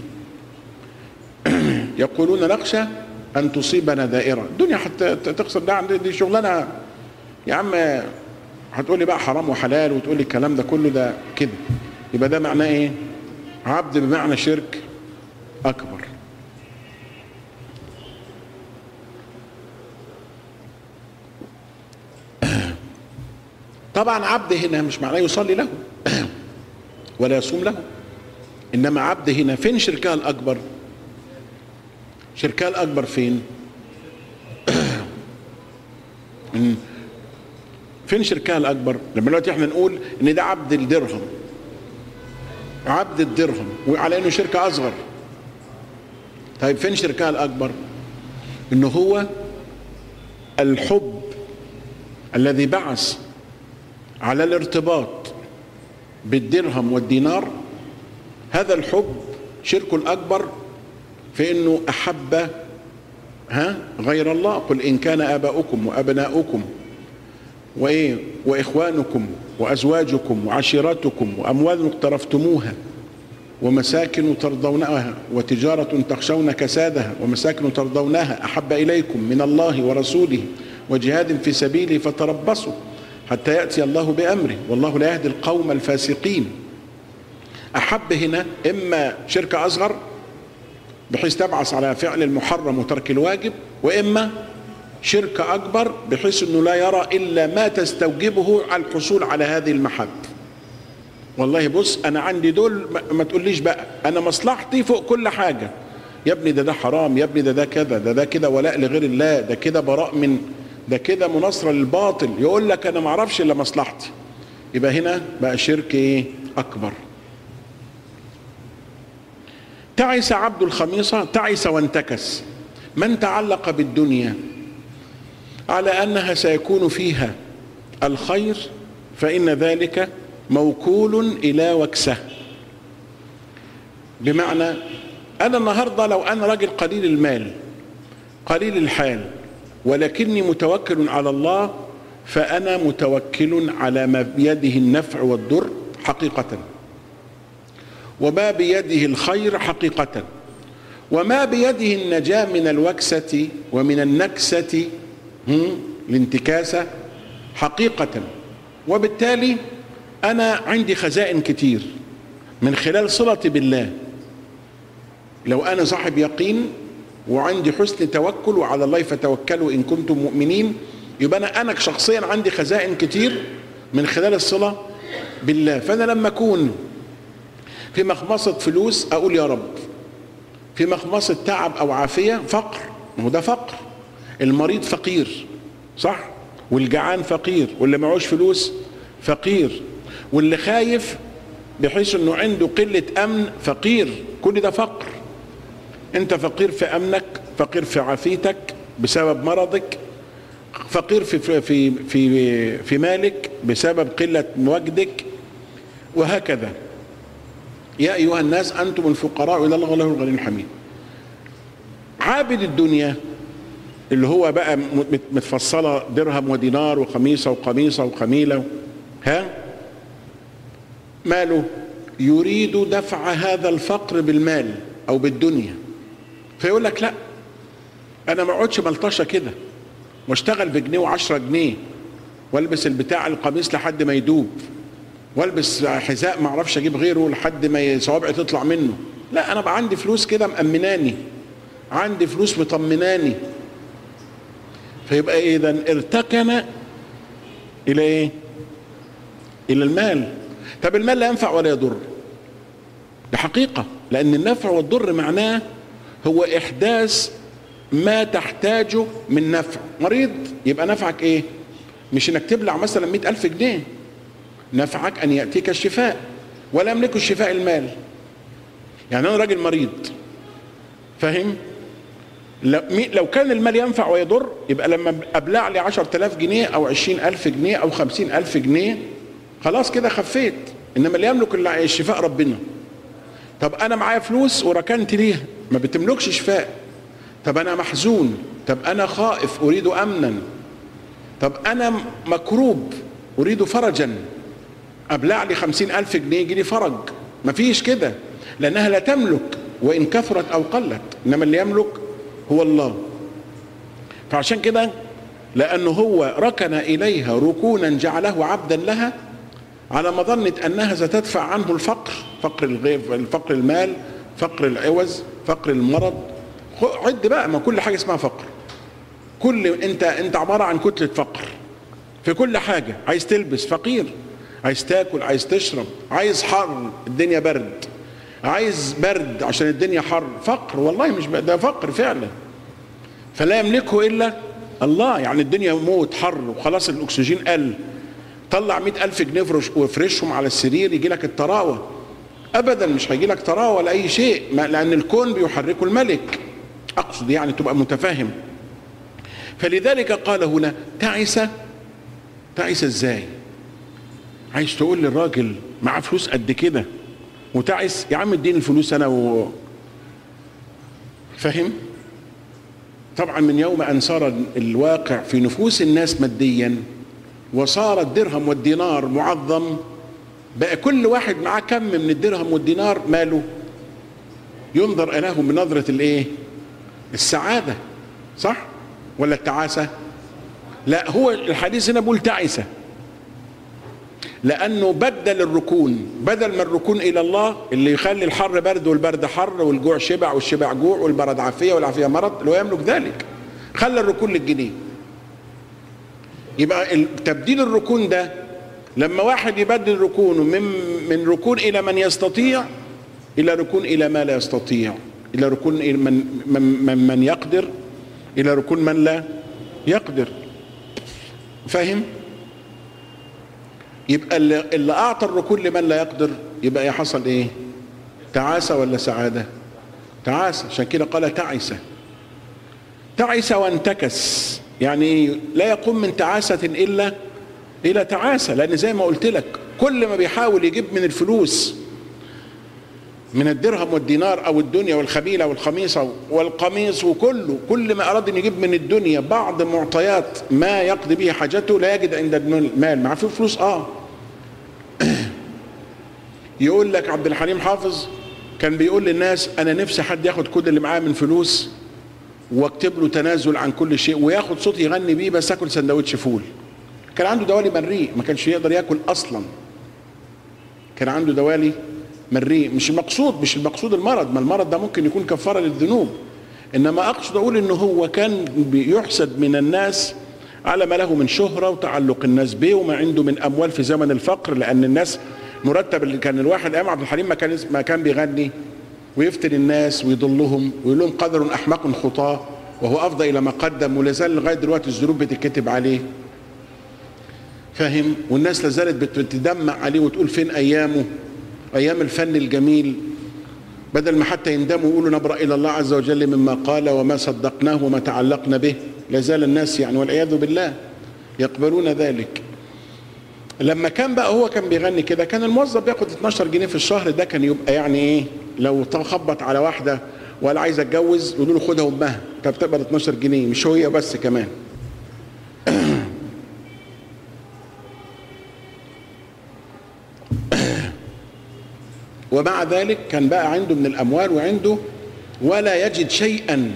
يقولون نخشى ان تصيبنا دائره الدنيا حتى تخسر ده دي شغلانه يا عم هتقول لي بقى حرام وحلال وتقول لي الكلام ده كله ده كده يبقى ده معناه ايه عبد بمعنى شرك اكبر طبعا عبد هنا مش معناه يصلي له ولا يصوم له انما عبد هنا فين شركها الاكبر شركها الاكبر فين فين شركها الاكبر لما دلوقتي احنا نقول ان ده عبد الدرهم عبد الدرهم وعلى انه شركه اصغر طيب فين شركها الاكبر انه هو الحب الذي بعث على الارتباط بالدرهم والدينار هذا الحب شركه الاكبر في انه احب ها غير الله قل ان كان اباؤكم وابناؤكم وايه واخوانكم وازواجكم وعشيرتكم واموال اقترفتموها ومساكن ترضونها وتجاره تخشون كسادها ومساكن ترضونها احب اليكم من الله ورسوله وجهاد في سبيله فتربصوا حتى ياتي الله بامره والله لا يهدي القوم الفاسقين احب هنا اما شركه اصغر بحيث تبعث على فعل المحرم وترك الواجب واما شركة أكبر بحيث أنه لا يرى إلا ما تستوجبه على الحصول على هذه المحب والله بص أنا عندي دول ما تقوليش بقى أنا مصلحتي فوق كل حاجة يا ابني ده ده حرام يا ابني ده ده كذا ده ده كده ولاء لغير الله ده كده براء من ده كده مناصرة للباطل يقول لك أنا ما أعرفش إلا مصلحتي يبقى هنا بقى شرك إيه أكبر تعس عبد الخميصة تعس وانتكس من تعلق بالدنيا على انها سيكون فيها الخير فان ذلك موكول الى وكسه بمعنى انا النهارده لو انا راجل قليل المال قليل الحال ولكني متوكل على الله فانا متوكل على ما بيده النفع والضر حقيقه وما بيده الخير حقيقه وما بيده النجاه من الوكسه ومن النكسه الانتكاسة حقيقة وبالتالي أنا عندي خزائن كتير من خلال صلتي بالله لو أنا صاحب يقين وعندي حسن توكل وعلى الله فتوكلوا إن كنتم مؤمنين يبقى أنا أنا شخصيا عندي خزائن كتير من خلال الصلة بالله فأنا لما أكون في مخمصة فلوس أقول يا رب في مخمصة تعب أو عافية فقر ما هو ده فقر المريض فقير صح والجعان فقير واللي معهوش فلوس فقير واللي خايف بحيث انه عنده قلة امن فقير كل ده فقر انت فقير في امنك فقير في عافيتك بسبب مرضك فقير في في في في مالك بسبب قلة وجدك وهكذا يا ايها الناس انتم الفقراء الى الله والله الغني الحميد عابد الدنيا اللي هو بقى متفصلة درهم ودينار وخميصة وقميصة وخميلة ها ماله يريد دفع هذا الفقر بالمال او بالدنيا فيقول لك لا انا ما اقعدش ملطشه كده واشتغل بجنيه وعشرة جنيه والبس البتاع القميص لحد ما يدوب والبس حذاء ما اعرفش اجيب غيره لحد ما صوابعي تطلع منه لا انا بقى عندي فلوس كده مأمناني عندي فلوس مطمناني فيبقى اذا ارتكن الى ايه الى المال طب المال لا ينفع ولا يضر ده حقيقة لأن النفع والضر معناه هو إحداث ما تحتاجه من نفع مريض يبقى نفعك إيه مش إنك تبلع مثلا مئة ألف جنيه نفعك أن يأتيك الشفاء ولا يملك الشفاء المال يعني أنا راجل مريض فاهم لو كان المال ينفع ويضر يبقى لما أبلع لي عشرة آلاف جنيه أو عشرين ألف جنيه أو خمسين ألف جنيه خلاص كده خفيت انما اللي يملك الشفاء ربنا طب انا معايا فلوس وركنت ليها ما بتملكش شفاء طب انا محزون طب انا خائف اريد امنا طب انا مكروب اريد فرجا ابلع لي خمسين الف جنيه يجي لي فرج مفيش كده لانها لا تملك وان كثرت او قلت انما اللي يملك هو الله فعشان كده لانه هو ركن اليها ركونا جعله عبدا لها على مظنة أنها ستدفع عنه الفقر فقر الغيب الفقر المال فقر العوز فقر المرض عد بقى ما كل حاجة اسمها فقر كل انت انت عبارة عن كتلة فقر في كل حاجة عايز تلبس فقير عايز تاكل عايز تشرب عايز حر الدنيا برد عايز برد عشان الدنيا حر فقر والله مش ده فقر فعلا فلا يملكه إلا الله يعني الدنيا موت حر وخلاص الأكسجين قل طلع مئة ألف جنيه وافرشهم على السرير يجي لك الطراوة أبدا مش هيجي لك طراوة ولا أي شيء لأن الكون بيحركه الملك أقصد يعني تبقى متفاهم فلذلك قال هنا تعس تعس ازاي عايز تقول للراجل معاه فلوس قد كده وتعس يا عم اديني الفلوس انا و فاهم طبعا من يوم ان صار الواقع في نفوس الناس ماديا وصار الدرهم والدينار معظم بقى كل واحد معاه كم من الدرهم والدينار ماله ينظر إليه بنظرة الايه السعادة صح ولا التعاسة لا هو الحديث هنا بيقول تعسة لأنه بدل الركون بدل ما الركون إلى الله اللي يخلي الحر برد والبرد حر والجوع شبع والشبع جوع والمرض عافية والعافية مرض اللي هو يملك ذلك خلى الركون للجنيه يبقى تبديل الركون ده لما واحد يبدل ركونه من من ركون الى من يستطيع الى ركون الى ما لا يستطيع الى ركون إلى من من, من يقدر الى ركون من لا يقدر فاهم يبقى اللي, اللي اعطى الركون لمن لا يقدر يبقى يحصل ايه تعاسة ولا سعادة تعاسة عشان كده قال تعسة تعس وانتكس يعني لا يقوم من تعاسة إلا إلى تعاسة لأن زي ما قلت لك كل ما بيحاول يجيب من الفلوس من الدرهم والدينار أو الدنيا والخبيلة والخميصة والقميص وكله كل ما أراد أن يجيب من الدنيا بعض معطيات ما يقضي به حاجته لا يجد عند المال معاه فلوس آه يقول لك عبد الحليم حافظ كان بيقول للناس أنا نفسي حد ياخد كل اللي معاه من فلوس واكتب له تنازل عن كل شيء وياخد صوت يغني بيه بس اكل سندوتش فول كان عنده دوالي مريء ما كانش يقدر ياكل اصلا كان عنده دوالي مريء مش المقصود مش المقصود المرض ما المرض ده ممكن يكون كفاره للذنوب انما اقصد اقول ان هو كان بيحسد من الناس على ما له من شهره وتعلق الناس به وما عنده من اموال في زمن الفقر لان الناس مرتب اللي كان الواحد ايام عبد الحليم ما كان ما كان بيغني ويفتن الناس ويضلهم ويقول لهم قدر احمق خطاه وهو افضى الى ما قدم ولا زال لغايه دلوقتي الذنوب بتتكتب عليه فاهم والناس لازالت بتدمع عليه وتقول فين ايامه ايام الفن الجميل بدل ما حتى يندموا ويقولوا نبرأ الى الله عز وجل مما قال وما صدقناه وما تعلقنا به لازال الناس يعني والعياذ بالله يقبلون ذلك لما كان بقى هو كان بيغني كده كان الموظف بياخد 12 جنيه في الشهر ده كان يبقى يعني ايه لو خبط على واحده ولا عايز اتجوز يقولوا له خدها امها طب تقبل 12 جنيه مش هي بس كمان ومع ذلك كان بقى عنده من الاموال وعنده ولا يجد شيئا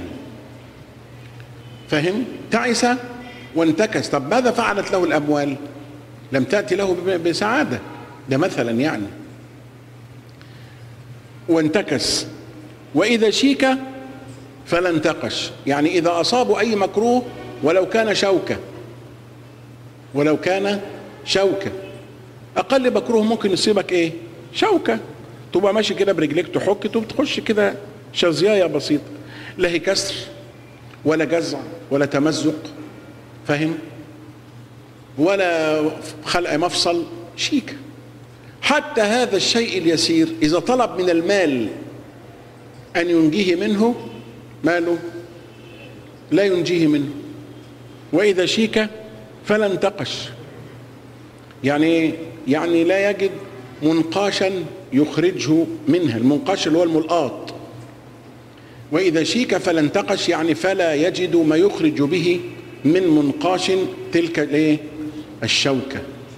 فهم تعس وانتكس طب ماذا فعلت له الاموال لم تاتي له بسعاده ده مثلا يعني وانتكس واذا شيك فلا انتقش يعني اذا اصابوا اي مكروه ولو كان شوكه ولو كان شوكه اقل مكروه ممكن يصيبك ايه شوكه تبقى ماشي كده برجليك تحك تقوم تخش كده شظيايه بسيطه لا هي كسر ولا جزع ولا تمزق فاهم ولا خلق مفصل شيك حتى هذا الشيء اليسير اذا طلب من المال ان ينجيه منه ماله لا ينجيه منه واذا شيك فلا انتقش يعني يعني لا يجد منقاشا يخرجه منها المنقاش اللي هو الملقاط واذا شيك فلا انتقش يعني فلا يجد ما يخرج به من منقاش تلك الايه الشوكه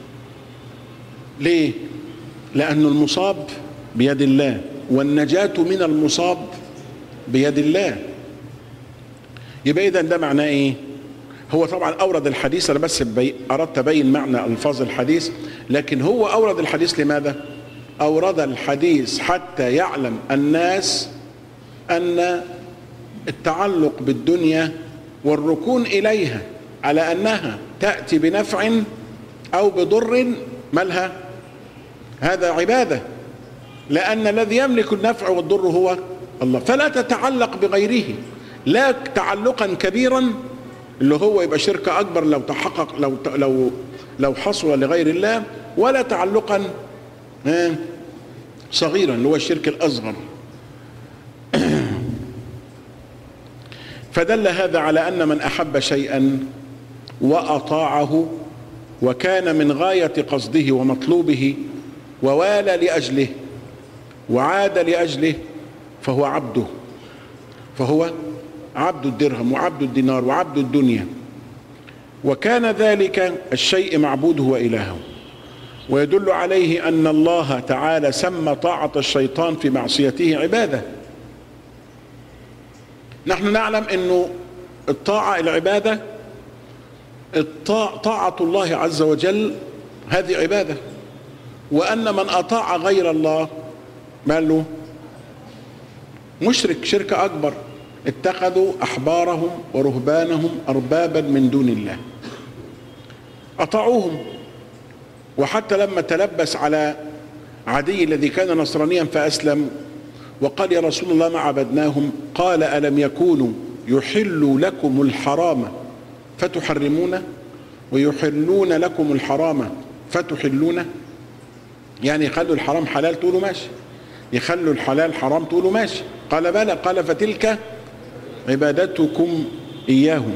ليه لأن المصاب بيد الله والنجاة من المصاب بيد الله يبقى إذا ده معناه إيه؟ هو طبعا أورد الحديث أنا بس بي أردت أبين معنى ألفاظ الحديث لكن هو أورد الحديث لماذا؟ أورد الحديث حتى يعلم الناس أن التعلق بالدنيا والركون إليها على أنها تأتي بنفع أو بضر مالها هذا عبادة لأن الذي يملك النفع والضر هو الله فلا تتعلق بغيره لا تعلقا كبيرا اللي هو يبقى شركة أكبر لو تحقق لو لو لو حصل لغير الله ولا تعلقا صغيرا اللي هو الشرك الأصغر فدل هذا على أن من أحب شيئا وأطاعه وكان من غاية قصده ومطلوبه ووالى لاجله وعاد لاجله فهو عبده فهو عبد الدرهم وعبد الدينار وعبد الدنيا وكان ذلك الشيء معبوده والهه ويدل عليه ان الله تعالى سمى طاعه الشيطان في معصيته عباده نحن نعلم انه الطاعه العباده طاعه الله عز وجل هذه عباده وأن من أطاع غير الله ماله مشرك شركة أكبر اتخذوا أحبارهم ورهبانهم أربابا من دون الله أطاعوهم وحتى لما تلبس على عدي الذي كان نصرانيا فأسلم وقال يا رسول الله ما عبدناهم قال ألم يكونوا يحلوا لكم الحرام فتحرمونه ويحلون لكم الحرام فتحلونه يعني يخلوا الحرام حلال تقولوا ماشي يخلوا الحلال حرام تقولوا ماشي قال بلى قال فتلك عبادتكم إياهم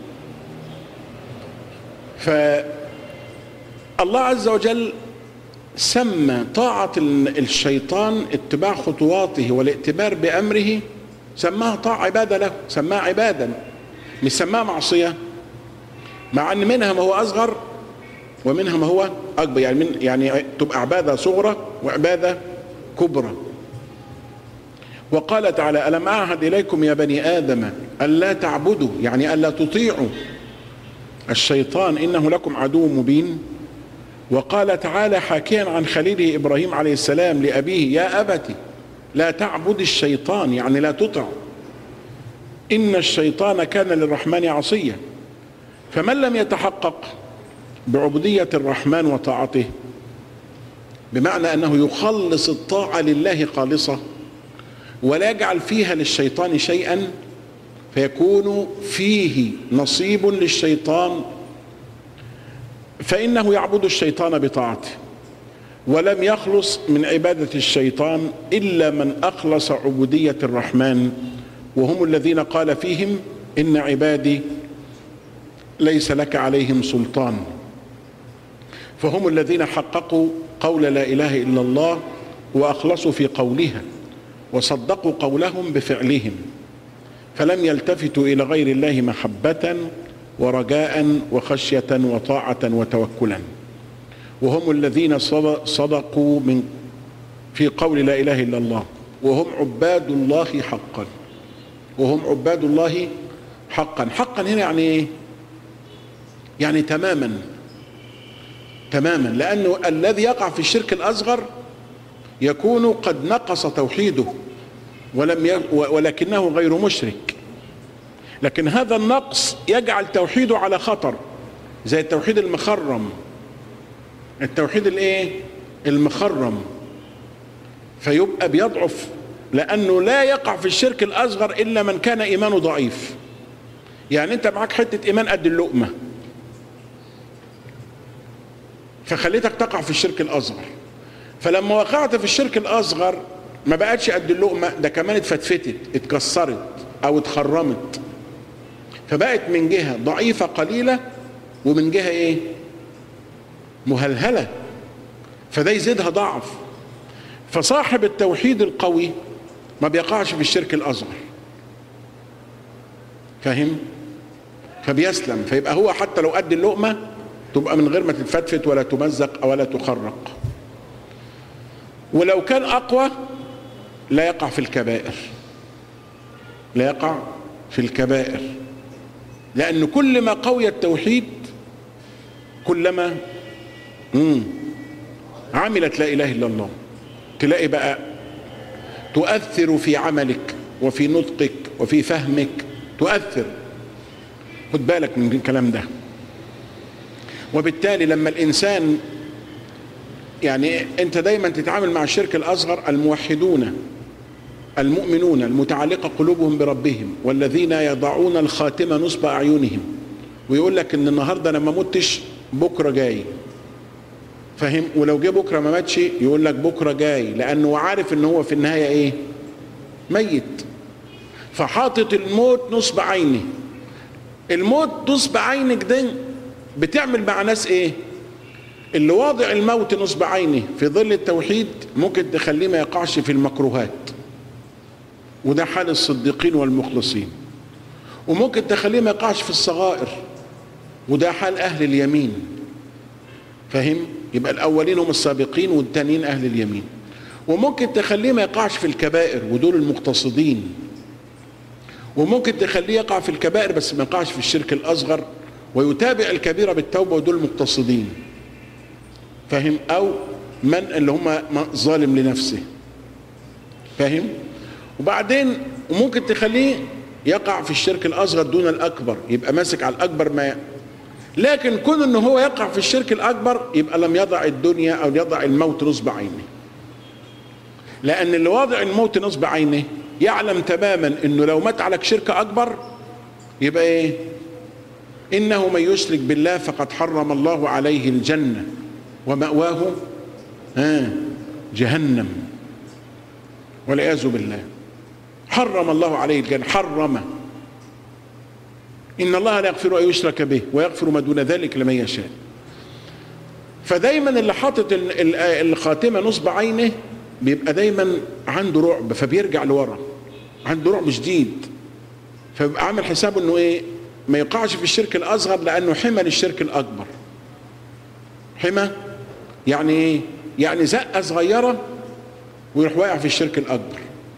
فالله عز وجل سمى طاعة الشيطان اتباع خطواته والائتمار بأمره سماها طاعة عبادة له سماها عبادة مش سماها معصية مع أن منها ما هو أصغر ومنها ما هو اكبر يعني من يعني تبقى عباده صغرى وعباده كبرى وقال تعالى الم اعهد اليكم يا بني ادم الا تعبدوا يعني الا تطيعوا الشيطان انه لكم عدو مبين وقال تعالى حاكيا عن خليله ابراهيم عليه السلام لابيه يا ابت لا تعبد الشيطان يعني لا تطع ان الشيطان كان للرحمن عصيا فمن لم يتحقق بعبودية الرحمن وطاعته بمعنى أنه يخلص الطاعة لله خالصة ولا يجعل فيها للشيطان شيئا فيكون فيه نصيب للشيطان فإنه يعبد الشيطان بطاعته ولم يخلص من عبادة الشيطان إلا من أخلص عبودية الرحمن وهم الذين قال فيهم إن عبادي ليس لك عليهم سلطان فهم الذين حققوا قول لا إله إلا الله وأخلصوا في قولها وصدقوا قولهم بفعلهم فلم يلتفتوا إلى غير الله محبة ورجاء وخشية وطاعة وتوكلا وهم الذين صدقوا من في قول لا إله إلا الله وهم عباد الله حقا وهم عباد الله حقا حقا هنا يعني ايه يعني تماما تماما لأنه الذي يقع في الشرك الأصغر يكون قد نقص توحيده ولم ي... ولكنه غير مشرك لكن هذا النقص يجعل توحيده على خطر زي التوحيد المخرم التوحيد الايه المخرم فيبقى بيضعف لانه لا يقع في الشرك الاصغر الا من كان ايمانه ضعيف يعني انت معاك حته ايمان قد اللقمه فخليتك تقع في الشرك الاصغر فلما وقعت في الشرك الاصغر ما بقتش قد اللقمه ده كمان اتفتفتت اتكسرت او اتخرمت فبقت من جهه ضعيفه قليله ومن جهه ايه مهلهله فده يزيدها ضعف فصاحب التوحيد القوي ما بيقعش في الشرك الاصغر فاهم فبيسلم فيبقى هو حتى لو قد اللقمه تبقى من غير ما تتفتفت ولا تمزق ولا تخرق ولو كان اقوى لا يقع في الكبائر لا يقع في الكبائر لان كل ما قوي التوحيد كلما مم. عملت لا اله الا الله تلاقي بقى تؤثر في عملك وفي نطقك وفي فهمك تؤثر خد بالك من الكلام ده وبالتالي لما الانسان يعني انت دايما تتعامل مع الشرك الاصغر الموحدون المؤمنون المتعلقه قلوبهم بربهم والذين يضعون الخاتمه نصب اعينهم ويقول لك ان النهارده انا ما متش بكره جاي فاهم ولو جه بكره ما ماتش يقول لك بكره جاي لانه عارف ان هو في النهايه ايه ميت فحاطط الموت نصب عينه الموت نصب عينك ده بتعمل مع ناس ايه اللي واضع الموت نصب عينه في ظل التوحيد ممكن تخليه ما يقعش في المكروهات وده حال الصديقين والمخلصين وممكن تخليه ما يقعش في الصغائر وده حال اهل اليمين فاهم يبقى الاولين هم السابقين والتانيين اهل اليمين وممكن تخليه ما يقعش في الكبائر ودول المقتصدين وممكن تخليه يقع في الكبائر بس ما يقعش في الشرك الاصغر ويتابع الكبيره بالتوبه ودول المقتصدين فاهم او من اللي هم ظالم لنفسه فاهم وبعدين وممكن تخليه يقع في الشرك الاصغر دون الاكبر يبقى ماسك على الاكبر ما لكن كون ان هو يقع في الشرك الاكبر يبقى لم يضع الدنيا او يضع الموت نصب عينه لان اللي واضع الموت نصب عينه يعلم تماما انه لو مات على شرك اكبر يبقى ايه انه من يشرك بالله فقد حرم الله عليه الجنه ومأواه آه جهنم والعياذ بالله حرم الله عليه الجنة حرم إن الله لا يغفر أن يشرك به ويغفر ما دون ذلك لمن يشاء فدايما اللي حاطط الخاتمة نصب عينه بيبقى دايما عنده رعب فبيرجع لورا عنده رعب شديد فبيبقى عامل حسابه انه ايه ما يقعش في الشرك الاصغر لانه حمى للشرك الاكبر حمى يعني ايه يعني زقه صغيره ويروح واقع في الشرك الاكبر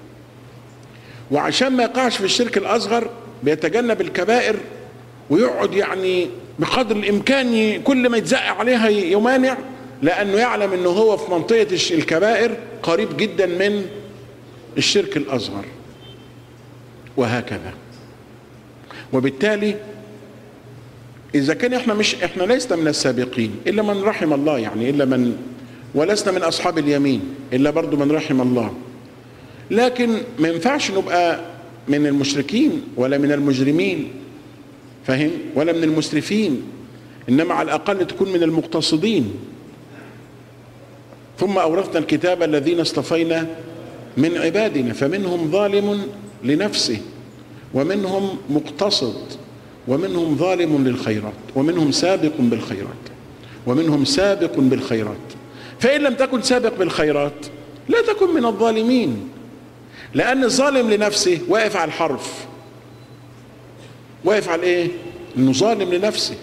وعشان ما يقعش في الشرك الاصغر بيتجنب الكبائر ويقعد يعني بقدر الامكان كل ما يتزق عليها يمانع لانه يعلم انه هو في منطقه الكبائر قريب جدا من الشرك الاصغر وهكذا وبالتالي اذا كان احنا مش احنا لسنا من السابقين الا من رحم الله يعني الا من ولسنا من اصحاب اليمين الا برضو من رحم الله لكن ما ينفعش نبقى من المشركين ولا من المجرمين فاهم ولا من المسرفين انما على الاقل تكون من المقتصدين ثم اورثنا الكتاب الذين اصطفينا من عبادنا فمنهم ظالم لنفسه ومنهم مقتصد ومنهم ظالم للخيرات ومنهم سابق بالخيرات ومنهم سابق بالخيرات فإن لم تكن سابق بالخيرات لا تكن من الظالمين لأن الظالم لنفسه واقف على الحرف واقف على ايه انه ظالم لنفسه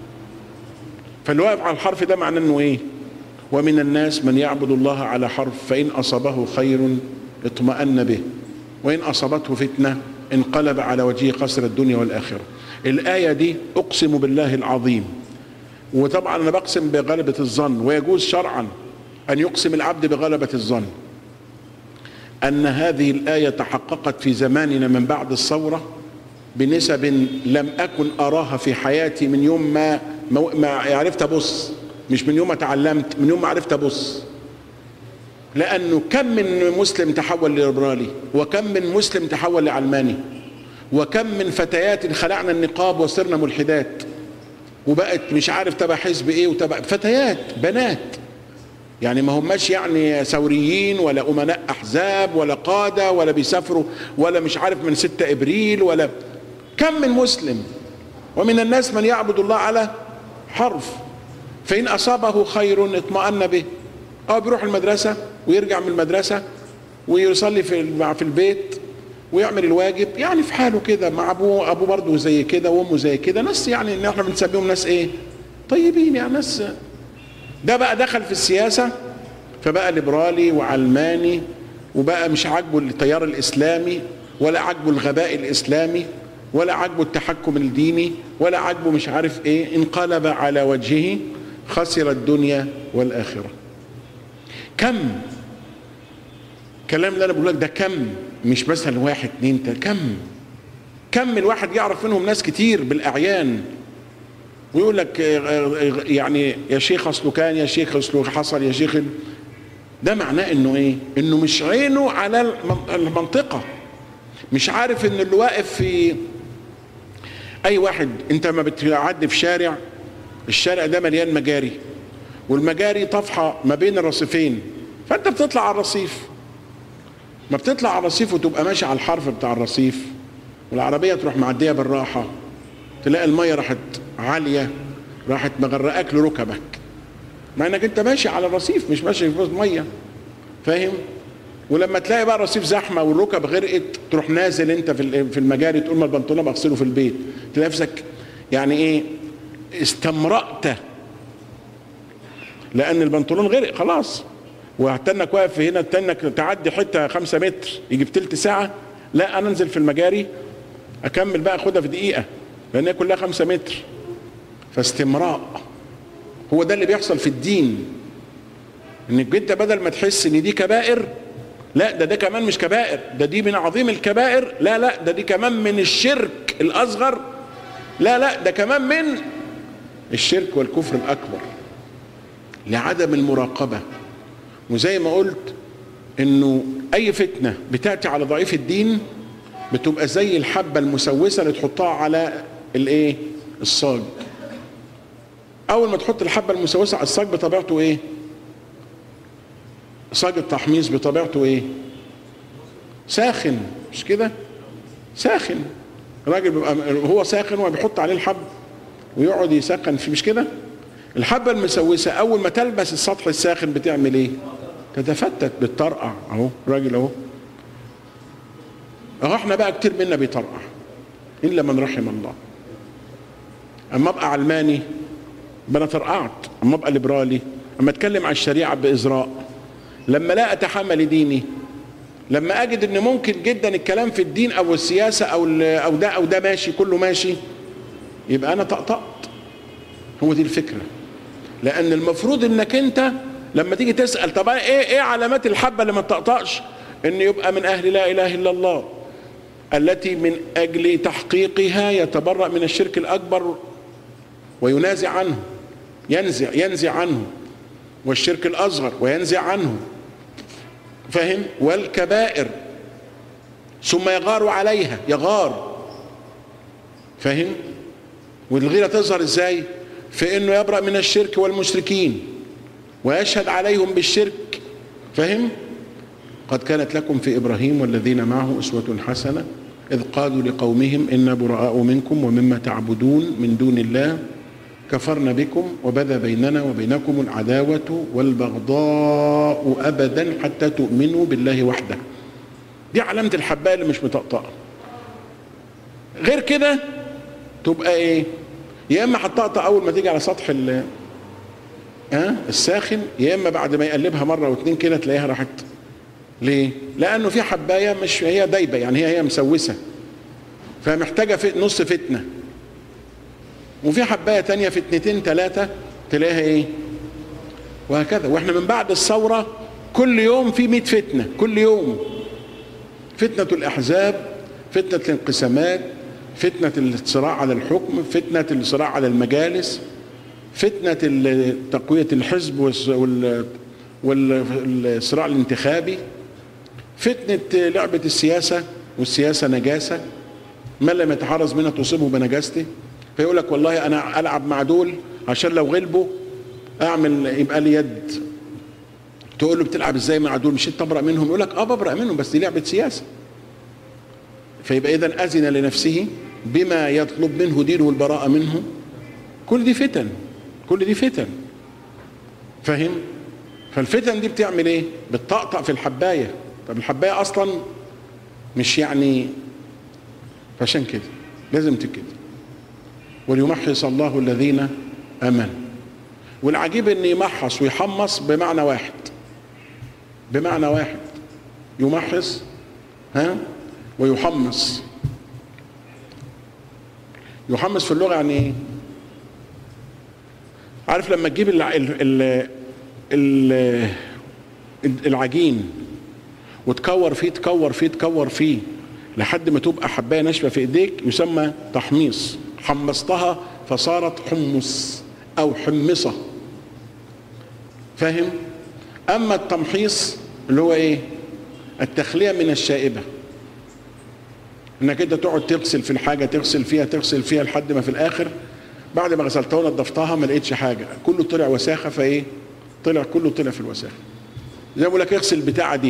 فاللي واقف على الحرف ده معناه انه ايه ومن الناس من يعبد الله على حرف فإن أصابه خير اطمأن به وإن أصابته فتنة انقلب على وجهه خسر الدنيا والآخرة الآية دي أقسم بالله العظيم وطبعا أنا بقسم بغلبة الظن ويجوز شرعا أن يقسم العبد بغلبة الظن أن هذه الآية تحققت في زماننا من بعد الثورة بنسب لم أكن أراها في حياتي من يوم ما ما عرفت أبص مش من يوم ما تعلمت من يوم ما عرفت أبص لأنه كم من مسلم تحول لليبرالي وكم من مسلم تحول لعلماني وكم من فتيات خلعنا النقاب وصرنا ملحدات وبقت مش عارف تبع حزب ايه وتبع فتيات بنات يعني ما هماش يعني ثوريين ولا امناء احزاب ولا قاده ولا بيسافروا ولا مش عارف من 6 ابريل ولا كم من مسلم ومن الناس من يعبد الله على حرف فان اصابه خير اطمأن به اه بيروح المدرسه ويرجع من المدرسه ويصلي في في البيت ويعمل الواجب يعني في حاله كده مع ابوه ابوه برضه زي كده وامه زي كده ناس يعني ان احنا بنسميهم ناس ايه طيبين يعني ناس ده بقى دخل في السياسه فبقى ليبرالي وعلماني وبقى مش عاجبه التيار الاسلامي ولا عاجبه الغباء الاسلامي ولا عاجبه التحكم الديني ولا عاجبه مش عارف ايه انقلب على وجهه خسر الدنيا والاخره كم الكلام اللي انا بقول لك ده كم مش مثلا واحد اتنين تلاته كم كم الواحد يعرف منهم ناس كتير بالاعيان ويقول لك يعني يا شيخ اصله كان يا شيخ اصله حصل يا شيخ ده معناه انه ايه انه مش عينه على المنطقه مش عارف ان اللي واقف في اي واحد انت ما بتعدي في شارع الشارع ده مليان مجاري والمجاري طافحه ما بين الرصيفين فانت بتطلع على الرصيف ما بتطلع على الرصيف وتبقى ماشي على الحرف بتاع الرصيف والعربيه تروح معديه بالراحه تلاقي الميه راحت عاليه راحت مغرقاك لركبك مع انك انت ماشي على الرصيف مش ماشي في ميه فاهم ولما تلاقي بقى الرصيف زحمه والركب غرقت تروح نازل انت في في المجاري تقول ما البنطلون بغسله في البيت تلاقي نفسك يعني ايه استمرأت لان البنطلون غرق خلاص وهتنك واقف هنا تنك تعدي حته خمسة متر يجي في تلت ساعه لا انا انزل في المجاري اكمل بقى اخدها في دقيقه لان هي كلها خمسة متر فاستمراء هو ده اللي بيحصل في الدين انك انت بدل ما تحس ان دي كبائر لا ده ده كمان مش كبائر ده دي من عظيم الكبائر لا لا ده دي كمان من الشرك الاصغر لا لا ده كمان من الشرك والكفر الاكبر لعدم المراقبه وزي ما قلت انه اي فتنه بتاتي على ضعيف الدين بتبقى زي الحبه المسوسه اللي تحطها على الايه الصاج اول ما تحط الحبه المسوسه على الصاج بطبيعته ايه صاج التحميص بطبيعته ايه ساخن مش كده ساخن الراجل بيبقى هو ساخن وبيحط عليه الحب ويقعد يسخن فيه مش كده الحبه المسوسه اول ما تلبس السطح الساخن بتعمل ايه تتفتت بتطرقع اهو راجل اهو اهو احنا بقى كتير منا بيطرقع الا من رحم الله اما ابقى علماني انا طرقعت اما ابقى ليبرالي اما اتكلم عن الشريعه بازراء لما لا اتحمل ديني لما اجد ان ممكن جدا الكلام في الدين او السياسه او او ده او ده ماشي كله ماشي يبقى انا طقطقت هو دي الفكره لان المفروض انك انت لما تيجي تسال طب ايه ايه علامات الحبه اللي ما تطقطقش ان يبقى من اهل لا اله الا الله التي من اجل تحقيقها يتبرأ من الشرك الاكبر وينازع عنه ينزع ينزع عنه والشرك الاصغر وينزع عنه فهم والكبائر ثم يغار عليها يغار فهم والغيرة تظهر ازاي في انه يبرأ من الشرك والمشركين ويشهد عليهم بالشرك فهم قد كانت لكم في ابراهيم والذين معه اسوة حسنة اذ قالوا لقومهم انا براء منكم ومما تعبدون من دون الله كفرنا بكم وبدا بيننا وبينكم العداوة والبغضاء ابدا حتى تؤمنوا بالله وحده دي علامة الحباية اللي مش مطقطقة غير كده تبقى ايه يا اما هتطقطق اول ما تيجي على سطح ال ها الساخن يا اما بعد ما يقلبها مره واتنين كده تلاقيها راحت ليه لانه في حبايه مش هي دايبه يعني هي هي مسوسه فمحتاجه في نص فتنه وفي حبايه تانية فتنتين ثلاثه تلاقيها ايه وهكذا واحنا من بعد الثوره كل يوم في 100 فتنه كل يوم فتنه الاحزاب فتنه الانقسامات فتنة الصراع على الحكم فتنة الصراع على المجالس فتنة تقوية الحزب والصراع الانتخابي فتنة لعبة السياسة والسياسة نجاسة من لم يتحرز منها تصيبه بنجاسته فيقول لك والله انا العب مع دول عشان لو غلبوا اعمل يبقى لي يد تقول له بتلعب ازاي مع دول مش انت تبرأ منهم يقول لك اه ببرأ منهم بس دي لعبة سياسة فيبقى اذا اذن لنفسه بما يطلب منه دينه البراءة منه كل دي فتن كل دي فتن فاهم فالفتن دي بتعمل ايه بتطقطق في الحباية طب الحباية اصلا مش يعني فعشان كده لازم تكده وليمحص الله الذين امنوا والعجيب ان يمحص ويحمص بمعنى واحد بمعنى واحد يمحص ها ويحمص يحمص في اللغه يعني ايه عارف لما تجيب ال ال ال العجين وتكور فيه تكور فيه تكور فيه لحد ما تبقى حبايه ناشفه في ايديك يسمى تحميص حمصتها فصارت حمص او حمصه فاهم اما التمحيص اللي هو ايه التخليه من الشائبه انك انت تقعد تغسل في الحاجه تغسل فيها تغسل فيها لحد ما في الاخر بعد ما غسلتها ونضفتها ما لقيتش حاجه كله طلع وساخه فايه طلع كله طلع في الوساخه زي ما بقول لك اغسل البتاعه دي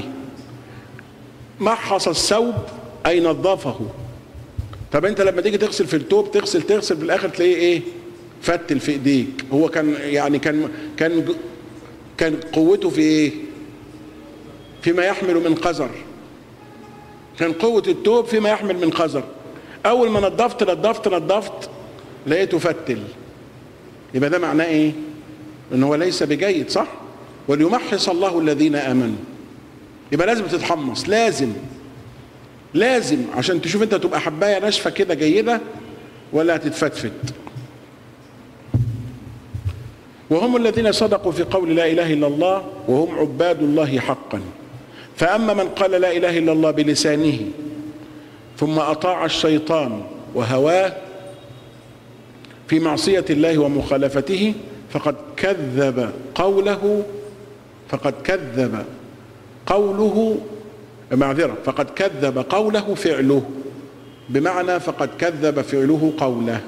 محص الثوب اي نظفه طب انت لما تيجي تغسل في التوب تغسل تغسل في الاخر تلاقيه ايه فتل في ايديك هو كان يعني كان كان كان قوته في ايه فيما يحمل من قذر كان قوة التوب فيما يحمل من قذر أول ما نظفت نظفت نظفت لقيته فتل يبقى ده معناه إيه؟ إن هو ليس بجيد صح؟ وليمحص الله الذين آمنوا يبقى لازم تتحمص لازم لازم عشان تشوف أنت تبقى حباية ناشفة كده جيدة ولا هتتفتفت وهم الذين صدقوا في قول لا إله إلا الله وهم عباد الله حقا فأما من قال لا إله إلا الله بلسانه ثم أطاع الشيطان وهواه في معصية الله ومخالفته فقد كذب قوله فقد كذب قوله معذرة فقد كذب قوله فعله بمعنى فقد كذب فعله قوله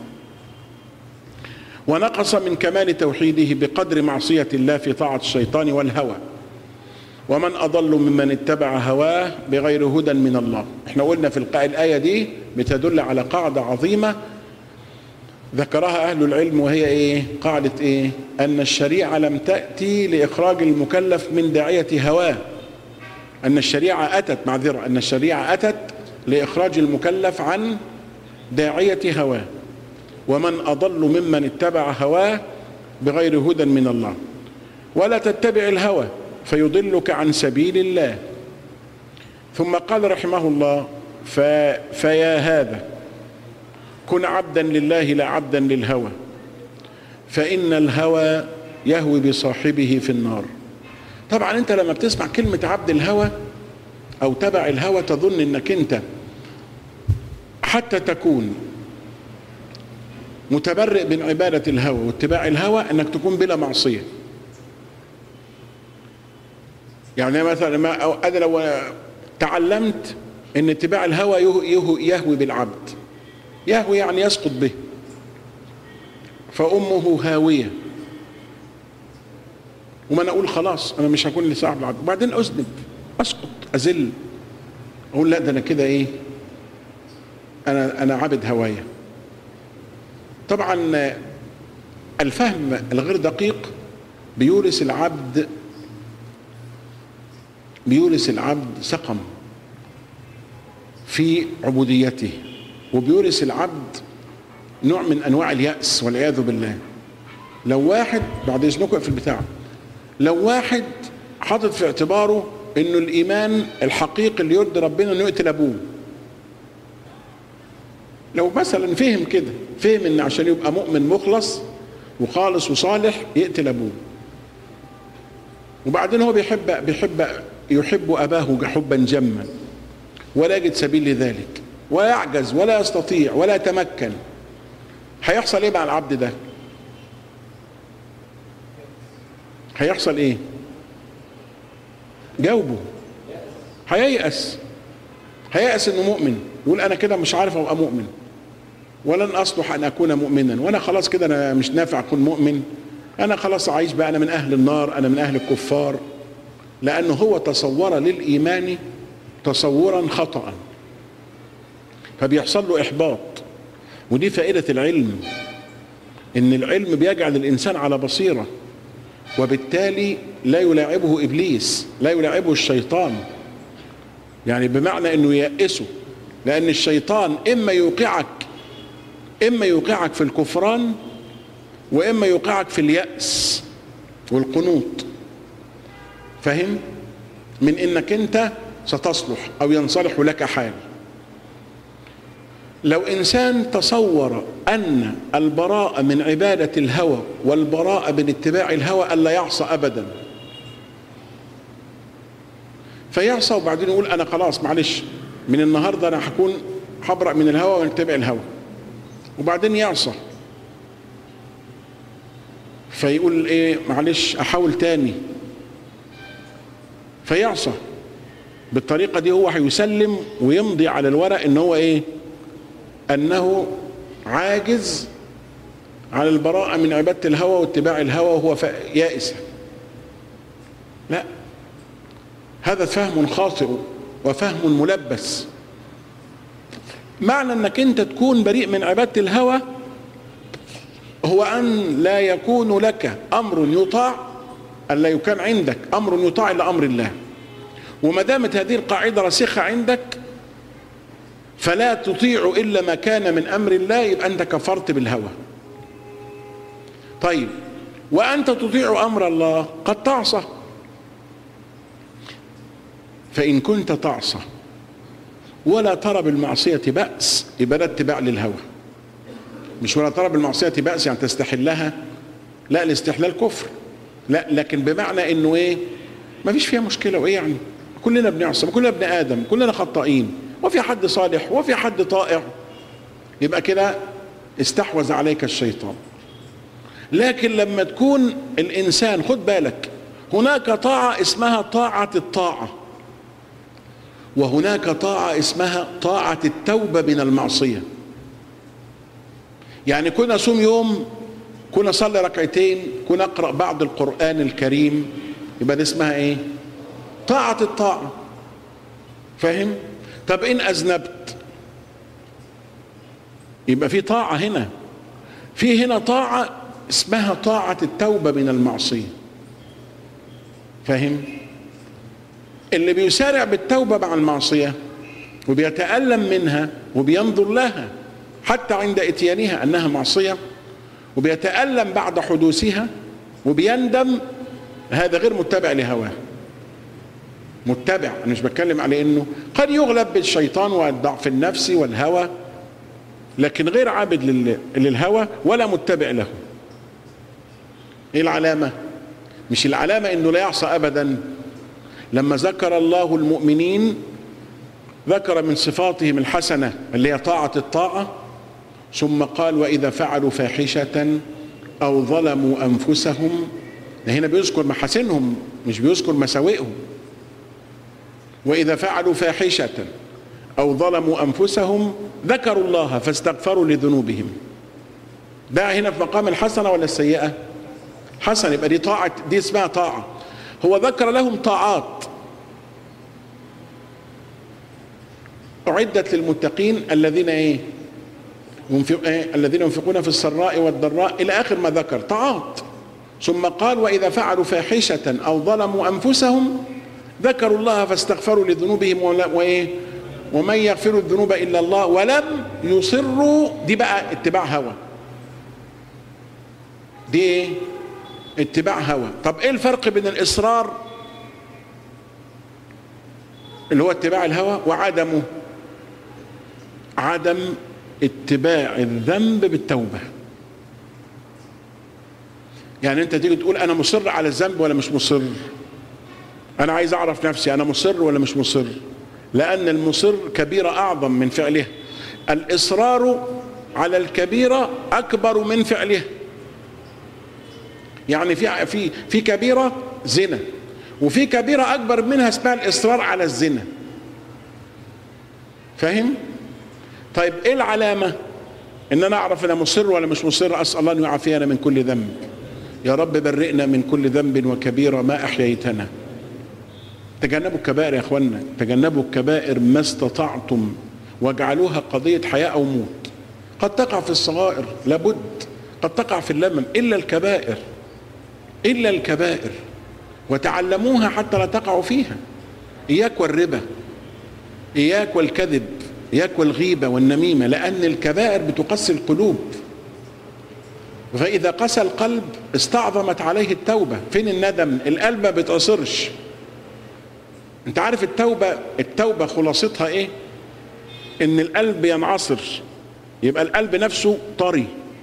ونقص من كمال توحيده بقدر معصية الله في طاعة الشيطان والهوى ومن أضل ممن اتبع هواه بغير هدى من الله احنا قلنا في الآية دي بتدل على قاعدة عظيمة ذكرها أهل العلم وهي إيه قاعدة إيه أن الشريعة لم تأتي لإخراج المكلف من داعية هواه أن الشريعة أتت معذرة أن الشريعة أتت لإخراج المكلف عن داعية هواه ومن أضل ممن اتبع هواه بغير هدى من الله ولا تتبع الهوى فيضلك عن سبيل الله ثم قال رحمه الله ف... فيا هذا كن عبدا لله لا عبدا للهوى فإن الهوى يهوي بصاحبه في النار طبعا انت لما بتسمع كلمة عبد الهوى او تبع الهوى تظن انك انت حتى تكون متبرئ من عبادة الهوى واتباع الهوى انك تكون بلا معصية يعني مثلا ما أو انا لو تعلمت ان اتباع الهوى يهوي, يهوي بالعبد يهوي يعني يسقط به فامه هاويه وما انا اقول خلاص انا مش هكون لصاحب العبد وبعدين اذنب اسقط اذل اقول لا ده انا كده ايه انا انا عبد هوايه طبعا الفهم الغير دقيق بيورث العبد بيورث العبد سقم في عبوديته وبيورث العبد نوع من انواع الياس والعياذ بالله لو واحد بعد اذنكم في البتاع لو واحد حاطط في اعتباره انه الايمان الحقيقي اللي يرضي ربنا انه يقتل ابوه لو مثلا فهم كده فهم ان عشان يبقى مؤمن مخلص وخالص وصالح يقتل ابوه وبعدين هو بيحب بيحب يحب اباه حبا جما ولا يجد سبيل لذلك ولا يعجز ولا يستطيع ولا يتمكن هيحصل ايه مع العبد ده هيحصل ايه جاوبه هييأس هيأس انه مؤمن يقول انا كده مش عارف ابقى مؤمن ولن اصلح ان اكون مؤمنا وانا خلاص كده انا مش نافع اكون مؤمن انا خلاص عايش بقى انا من اهل النار انا من اهل الكفار لانه هو تصور للايمان تصورا خطأ فبيحصل له احباط ودي فائدة العلم ان العلم بيجعل الانسان على بصيرة وبالتالي لا يلاعبه ابليس لا يلاعبه الشيطان يعني بمعنى انه ييأسه لان الشيطان اما يوقعك اما يوقعك في الكفران واما يوقعك في اليأس والقنوط فهم من انك انت ستصلح او ينصلح لك حال لو انسان تصور ان البراءة من عبادة الهوى والبراءة من اتباع الهوى الا يعصى ابدا فيعصى وبعدين يقول انا خلاص معلش من النهارده انا هكون هبرأ من الهوى واتبع الهوى وبعدين يعصى فيقول ايه معلش احاول تاني فيعصى بالطريقة دي هو هيسلم ويمضي على الورق ان هو ايه انه عاجز عن البراءة من عبادة الهوى واتباع الهوى وهو يائس لا هذا فهم خاطئ وفهم ملبس معنى انك انت تكون بريء من عبادة الهوى هو ان لا يكون لك امر يطاع الا يكون عندك امر يطاع الا امر الله وما دامت هذه القاعدة راسخة عندك فلا تطيع الا ما كان من امر الله يبقى انت كفرت بالهوى طيب وانت تطيع امر الله قد تعصى فان كنت تعصى ولا ترى بالمعصية بأس يبقى ده اتباع للهوى مش ولا ترى بالمعصية بأس يعني تستحلها لا الاستحلال كفر لا لكن بمعنى انه ايه ما فيش فيها مشكلة وايه يعني كلنا بنعصى كلنا ابن ادم كلنا خطائين وفي حد صالح وفي حد طائع يبقى كده استحوذ عليك الشيطان لكن لما تكون الانسان خد بالك هناك طاعة اسمها طاعة الطاعة وهناك طاعة اسمها طاعة التوبة من المعصية يعني كنا صوم يوم كنا صلي ركعتين كنا اقرأ بعض القرآن الكريم يبقى دي اسمها ايه طاعة الطاعة فاهم طب ان اذنبت يبقى في طاعة هنا في هنا طاعة اسمها طاعة التوبة من المعصية فاهم اللي بيسارع بالتوبة مع المعصية وبيتألم منها وبينظر لها حتى عند اتيانها انها معصية وبيتألم بعد حدوثها وبيندم هذا غير متبع لهواه متبع انا مش بتكلم على انه قد يغلب بالشيطان والضعف النفسي والهوى لكن غير عابد للهوى ولا متبع له ايه العلامة مش العلامة انه لا يعصى ابدا لما ذكر الله المؤمنين ذكر من صفاتهم الحسنة اللي هي طاعة الطاعة ثم قال وإذا فعلوا فاحشة أو ظلموا أنفسهم هنا بيذكر محاسنهم مش بيذكر مساوئهم وإذا فعلوا فاحشة أو ظلموا أنفسهم ذكروا الله فاستغفروا لذنوبهم ده هنا في مقام الحسنة ولا السيئة حسن يبقى دي طاعة دي اسمها طاعة هو ذكر لهم طاعات أعدت للمتقين الذين إيه ينفق إيه؟ الذين ينفقون في السراء والضراء إلى آخر ما ذكر طاعات ثم قال وإذا فعلوا فاحشة أو ظلموا أنفسهم ذكروا الله فاستغفروا لذنوبهم وإيه ومن يغفر الذنوب إلا الله ولم يصروا دي بقى اتباع هوى دي ايه اتباع هوى طب ايه الفرق بين الاصرار اللي هو اتباع الهوى وعدمه عدم اتباع الذنب بالتوبة يعني انت تيجي تقول انا مصر على الذنب ولا مش مصر انا عايز اعرف نفسي انا مصر ولا مش مصر لان المصر كبيرة اعظم من فعلها الاصرار على الكبيرة اكبر من فعلها يعني في في في كبيره زنا وفي كبيره اكبر منها اسمها الاصرار على الزنا فاهم طيب ايه العلامه ان انا اعرف انا مصر ولا مش مصر اسال الله ان يعافينا من كل ذنب يا رب برئنا من كل ذنب وكبيره ما احييتنا تجنبوا الكبائر يا اخوانا تجنبوا الكبائر ما استطعتم واجعلوها قضيه حياه او موت قد تقع في الصغائر لابد قد تقع في اللمم الا الكبائر إلا الكبائر وتعلموها حتى لا تقعوا فيها إياك والربا إياك والكذب إياك والغيبة والنميمة لأن الكبائر بتقسي القلوب فإذا قسى القلب استعظمت عليه التوبة فين الندم القلب ما بتأثرش انت عارف التوبة التوبة خلاصتها ايه ان القلب ينعصر يبقى القلب نفسه طري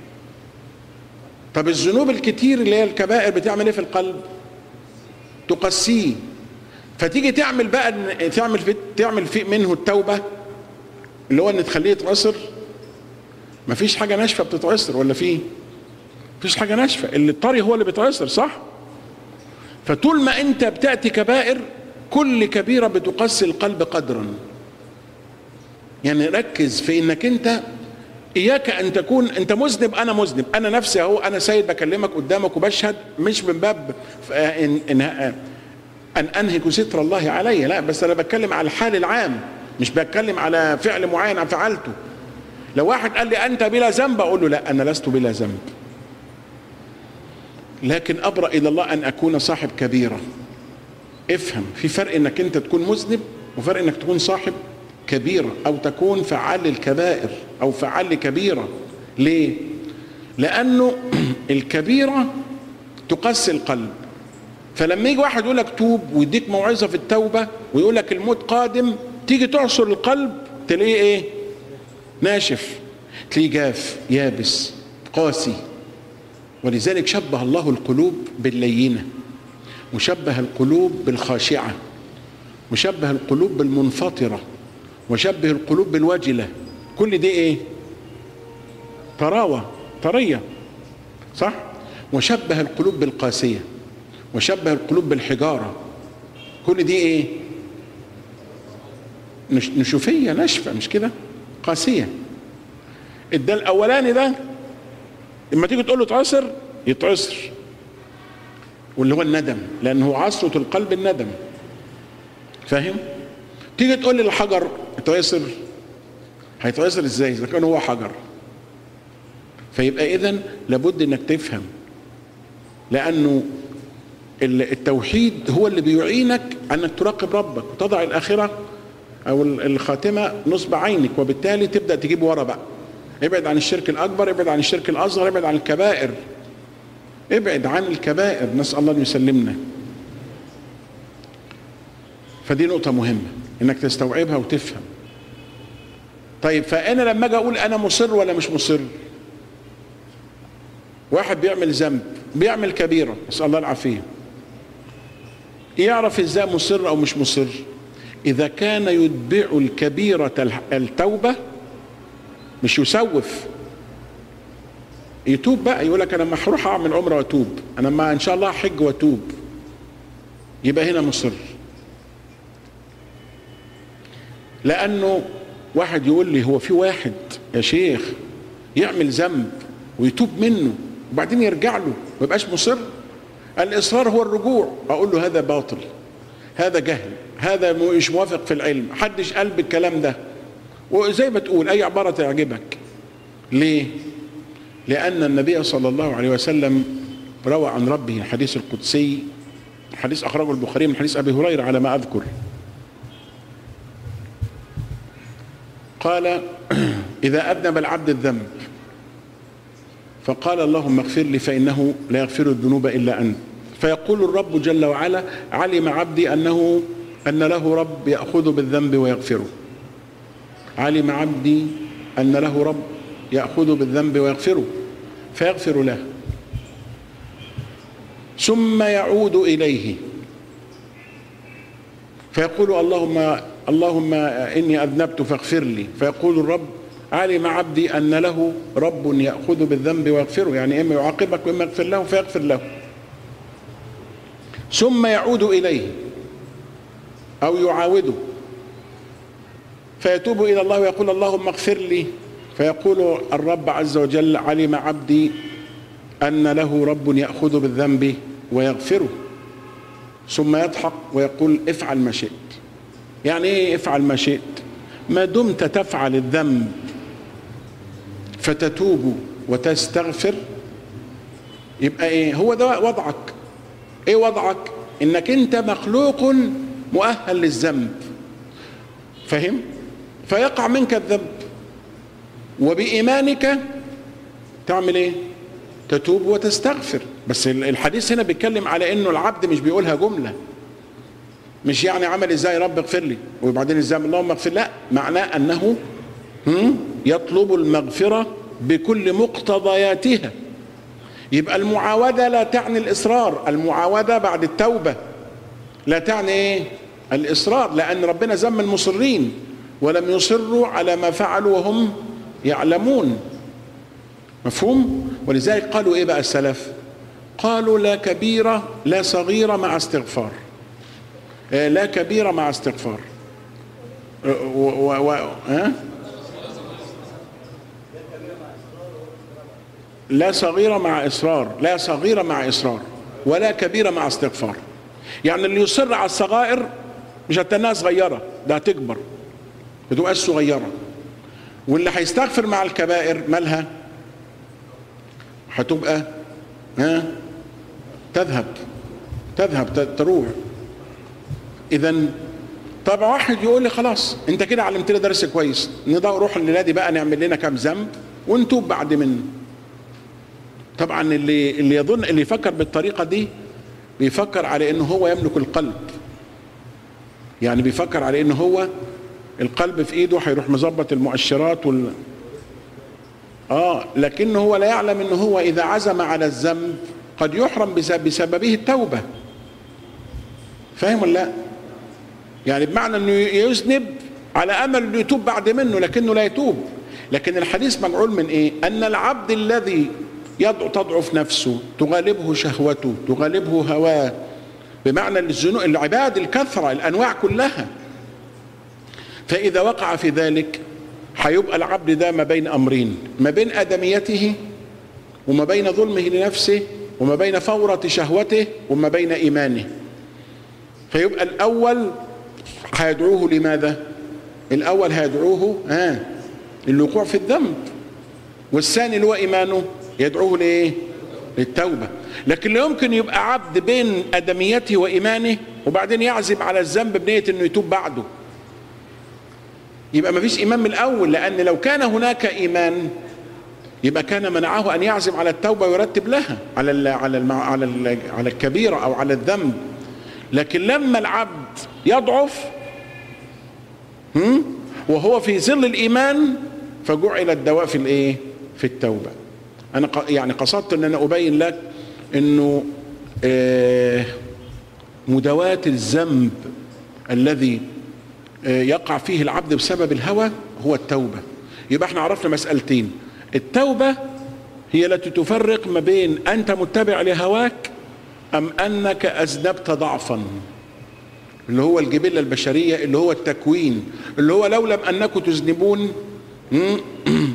طب الذنوب الكتير اللي هي الكبائر بتعمل ايه في القلب تقسيه فتيجي تعمل بقى تعمل في تعمل في منه التوبه اللي هو ان تخليه يتعصر مفيش حاجه ناشفه بتتعصر ولا في مفيش حاجه ناشفه اللي الطري هو اللي بيتعصر صح فطول ما انت بتاتي كبائر كل كبيره بتقسي القلب قدرا يعني ركز في انك انت اياك ان تكون انت مذنب انا مذنب انا نفسي اهو انا سيد بكلمك قدامك وبشهد مش من باب ان ان, أن انهك ستر الله علي لا بس انا بتكلم على الحال العام مش بتكلم على فعل معين فعلته لو واحد قال لي انت بلا ذنب اقول له لا انا لست بلا ذنب لكن ابرا الى الله ان اكون صاحب كبيره افهم في فرق انك انت تكون مذنب وفرق انك تكون صاحب كبيرة أو تكون فعال للكبائر أو فعال لكبيرة ليه؟ لأنه الكبيرة تقسي القلب فلما يجي واحد يقول لك توب ويديك موعظة في التوبة ويقول لك الموت قادم تيجي تعصر القلب تلاقيه ايه؟ ناشف تلاقيه جاف يابس قاسي ولذلك شبه الله القلوب باللينة وشبه القلوب بالخاشعة وشبه القلوب بالمنفطره وشبه القلوب بالوجلة كل دي ايه طراوة طرية صح وشبه القلوب بالقاسية وشبه القلوب بالحجارة كل دي ايه نشوفية ناشفة مش كده قاسية ده الاولاني ده لما تيجي تقول له اتعصر يتعصر واللي هو الندم لانه عصرة القلب الندم فاهم تيجي تقول لي الحجر اتعصر هيتعصر ازاي اذا كان هو حجر فيبقى اذا لابد انك تفهم لانه التوحيد هو اللي بيعينك انك تراقب ربك وتضع الاخره او الخاتمه نصب عينك وبالتالي تبدا تجيب ورا بقى ابعد عن الشرك الاكبر ابعد عن الشرك الاصغر ابعد عن الكبائر ابعد عن الكبائر نسال الله ان يسلمنا فدي نقطه مهمه انك تستوعبها وتفهم طيب فانا لما اجي اقول انا مصر ولا مش مصر واحد بيعمل ذنب بيعمل كبيره نسال الله العافيه يعرف ازاي مصر او مش مصر اذا كان يتبع الكبيره التوبه مش يسوف يتوب بقى يقول لك انا ما هروح اعمل عمره واتوب انا ما ان شاء الله حج واتوب يبقى هنا مصر لانه واحد يقول لي هو في واحد يا شيخ يعمل ذنب ويتوب منه وبعدين يرجع له ما يبقاش مصر الاصرار هو الرجوع اقول له هذا باطل هذا جهل هذا مش موافق في العلم حدش قال بالكلام ده وزي ما تقول اي عباره تعجبك ليه لان النبي صلى الله عليه وسلم روى عن ربه الحديث القدسي حديث اخرجه البخاري من حديث ابي هريره على ما اذكر قال اذا اذنب العبد الذنب فقال اللهم اغفر لي فانه لا يغفر الذنوب الا انت فيقول الرب جل وعلا علم عبدي انه ان له رب ياخذ بالذنب ويغفره علم عبدي ان له رب ياخذ بالذنب ويغفره فيغفر له ثم يعود اليه فيقول اللهم اللهم اني اذنبت فاغفر لي فيقول الرب علم عبدي ان له رب ياخذ بالذنب ويغفره يعني اما يعاقبك واما يغفر له فيغفر له ثم يعود اليه او يعاوده فيتوب الى الله ويقول اللهم اغفر لي فيقول الرب عز وجل علم عبدي ان له رب ياخذ بالذنب ويغفره ثم يضحك ويقول افعل ما شئت يعني ايه افعل ما شئت ما دمت تفعل الذنب فتتوب وتستغفر يبقى ايه هو ده وضعك ايه وضعك انك انت مخلوق مؤهل للذنب فهم فيقع منك الذنب وبإيمانك تعمل ايه تتوب وتستغفر بس الحديث هنا بيتكلم على انه العبد مش بيقولها جمله مش يعني عمل ازاي رب اغفر لي وبعدين ازاي اللهم اغفر لا معناه انه يطلب المغفره بكل مقتضياتها يبقى المعاوده لا تعني الاصرار المعاوده بعد التوبه لا تعني ايه الاصرار لان ربنا ذم المصرين ولم يصروا على ما فعلوا وهم يعلمون مفهوم ولذلك قالوا ايه بقى السلف قالوا لا كبيره لا صغيره مع استغفار لا كبيره مع استغفار و و و ها؟ لا صغيرة مع إصرار لا صغيرة مع إصرار ولا كبيرة مع استغفار يعني اللي يصر على الصغائر مش هتنها صغيرة ده هتكبر بتبقى صغيرة واللي هيستغفر مع الكبائر مالها هتبقى ها تذهب تذهب تروح اذا طب واحد يقول لي خلاص انت كده علمتنا درس كويس نروح الليله دي بقى نعمل لنا كام ذنب ونتوب بعد منه طبعا اللي اللي يظن اللي يفكر بالطريقه دي بيفكر على انه هو يملك القلب يعني بيفكر على انه هو القلب في ايده هيروح مظبط المؤشرات وال اه لكنه هو لا يعلم انه هو اذا عزم على الذنب قد يحرم بسببه التوبه فاهم ولا لا يعني بمعنى انه يذنب على امل انه يتوب بعد منه لكنه لا يتوب لكن الحديث مجعول من ايه ان العبد الذي تضعف نفسه تغالبه شهوته تغالبه هواه بمعنى الذنوب العباد الكثره الانواع كلها فاذا وقع في ذلك هيبقى العبد ده ما بين امرين ما بين ادميته وما بين ظلمه لنفسه وما بين فورة شهوته وما بين ايمانه فيبقى الاول هيدعوه لماذا الاول هيدعوه ها للوقوع في الذنب والثاني اللي هو ايمانه يدعوه لايه للتوبة لكن لا يمكن يبقى عبد بين ادميته وايمانه وبعدين يعزم على الذنب بنية انه يتوب بعده يبقى ما فيش ايمان من الاول لان لو كان هناك ايمان يبقى كان منعه ان يعزم على التوبه ويرتب لها على ال على ال على ال على الكبيره او على الذنب لكن لما العبد يضعف وهو في ظل الايمان فجعل الدواء في الايه في التوبه انا يعني قصدت ان انا ابين لك انه آه مداواة الذنب الذي يقع فيه العبد بسبب الهوى هو التوبة يبقى احنا عرفنا مسألتين التوبة هي التي تفرق ما بين أنت متبع لهواك أم أنك أذنبت ضعفا اللي هو الجبلة البشرية اللي هو التكوين اللي هو لو لم أنكم تذنبون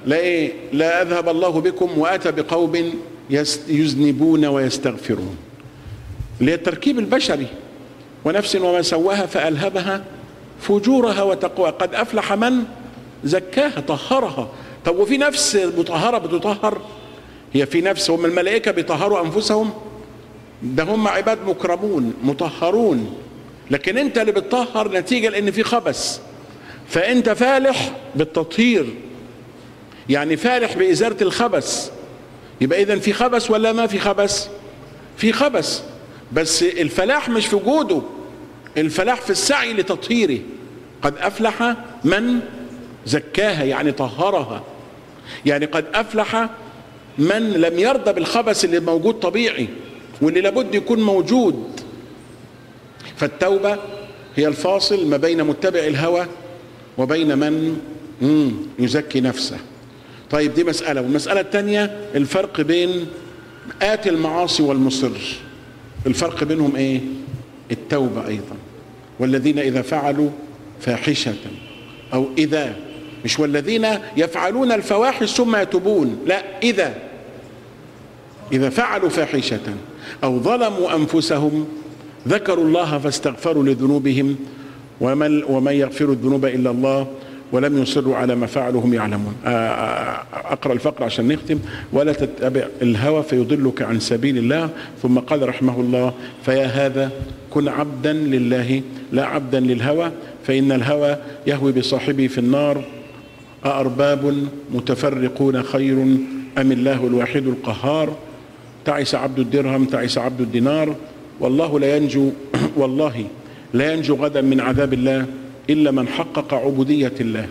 لا إيه لا أذهب الله بكم وأتى بقوم يذنبون ويستغفرون اللي هي التركيب البشري ونفس وما سواها فألهمها فجورها وتقوى قد أفلح من زكاها طهرها طب وفي نفس مطهرة بتطهر هي في نفس هم الملائكة بيطهروا أنفسهم ده هم عباد مكرمون مطهرون لكن انت اللي بتطهر نتيجة لان في خبث فانت فالح بالتطهير يعني فالح بإزالة الخبث يبقى اذا في خبث ولا ما في خبث في خبث بس الفلاح مش في وجوده الفلاح في السعي لتطهيره قد افلح من زكاها يعني طهرها يعني قد افلح من لم يرضى بالخبث اللي موجود طبيعي واللي لابد يكون موجود فالتوبة هي الفاصل ما بين متبع الهوى وبين من يزكي نفسه طيب دي مسألة والمسألة الثانية الفرق بين آتي المعاصي والمصر الفرق بينهم ايه التوبة ايضا والذين اذا فعلوا فاحشة او اذا مش والذين يفعلون الفواحش ثم يتوبون لا اذا اذا فعلوا فاحشة او ظلموا انفسهم ذكروا الله فاستغفروا لذنوبهم ومن, ومن يغفر الذنوب الا الله ولم يصروا على ما فعلوا هم يعلمون اقرا الفقره عشان نختم ولا تتبع الهوى فيضلك عن سبيل الله ثم قال رحمه الله فيا هذا كن عبدا لله لا عبدا للهوى فان الهوى يهوي بصاحبه في النار أأرباب متفرقون خير أم الله الواحد القهار تعس عبد الدرهم تعس عبد الدينار والله لا ينجو والله لا ينجو غدا من عذاب الله إلا من حقق عبودية الله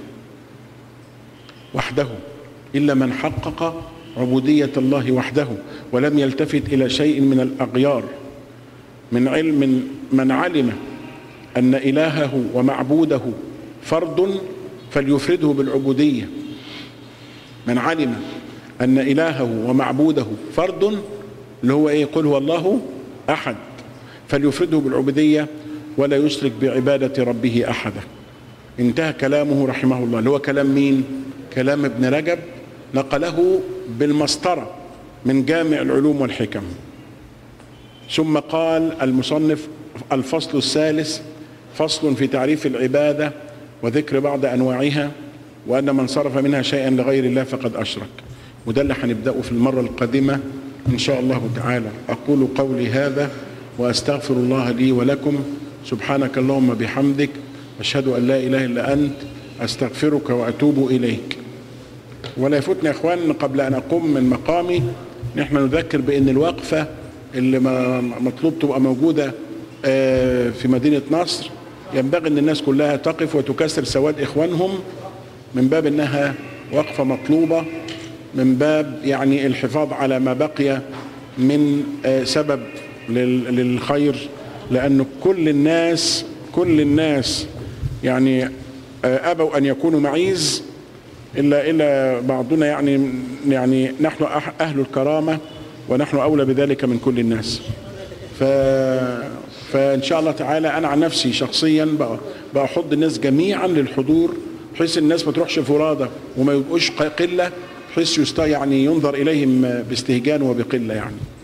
وحده إلا من حقق عبودية الله وحده ولم يلتفت إلى شيء من الأغيار من علم من علم أن إلهه ومعبوده فرد فليفرده بالعبودية من علم أن إلهه ومعبوده فرد اللي هو إيه قل هو الله أحد فليفرده بالعبودية ولا يشرك بعبادة ربه أحدا انتهى كلامه رحمه الله اللي هو كلام مين كلام ابن رجب نقله بالمسطرة من جامع العلوم والحكم ثم قال المصنف الفصل الثالث فصل في تعريف العبادة وذكر بعض أنواعها وأن من صرف منها شيئا لغير الله فقد أشرك وده اللي هنبدأه في المرة القادمة إن شاء الله تعالى أقول قولي هذا وأستغفر الله لي ولكم سبحانك اللهم بحمدك أشهد أن لا إله إلا أنت أستغفرك وأتوب إليك ولا يفوتني يا إخوان قبل أن أقوم من مقامي نحن نذكر بأن الوقفة اللي مطلوب تبقى موجودة في مدينة نصر ينبغي أن الناس كلها تقف وتكسر سواد إخوانهم من باب أنها وقفة مطلوبة من باب يعني الحفاظ على ما بقي من سبب للخير لأن كل الناس كل الناس يعني أبوا أن يكونوا معيز إلا إلا بعضنا يعني يعني نحن أهل الكرامة ونحن أولى بذلك من كل الناس ف فإن شاء الله تعالى أنا عن نفسي شخصيا بأحض الناس جميعا للحضور بحيث الناس ما تروحش فرادى وما يبقوش قلة بحيث يعني ينظر إليهم باستهجان وبقلة يعني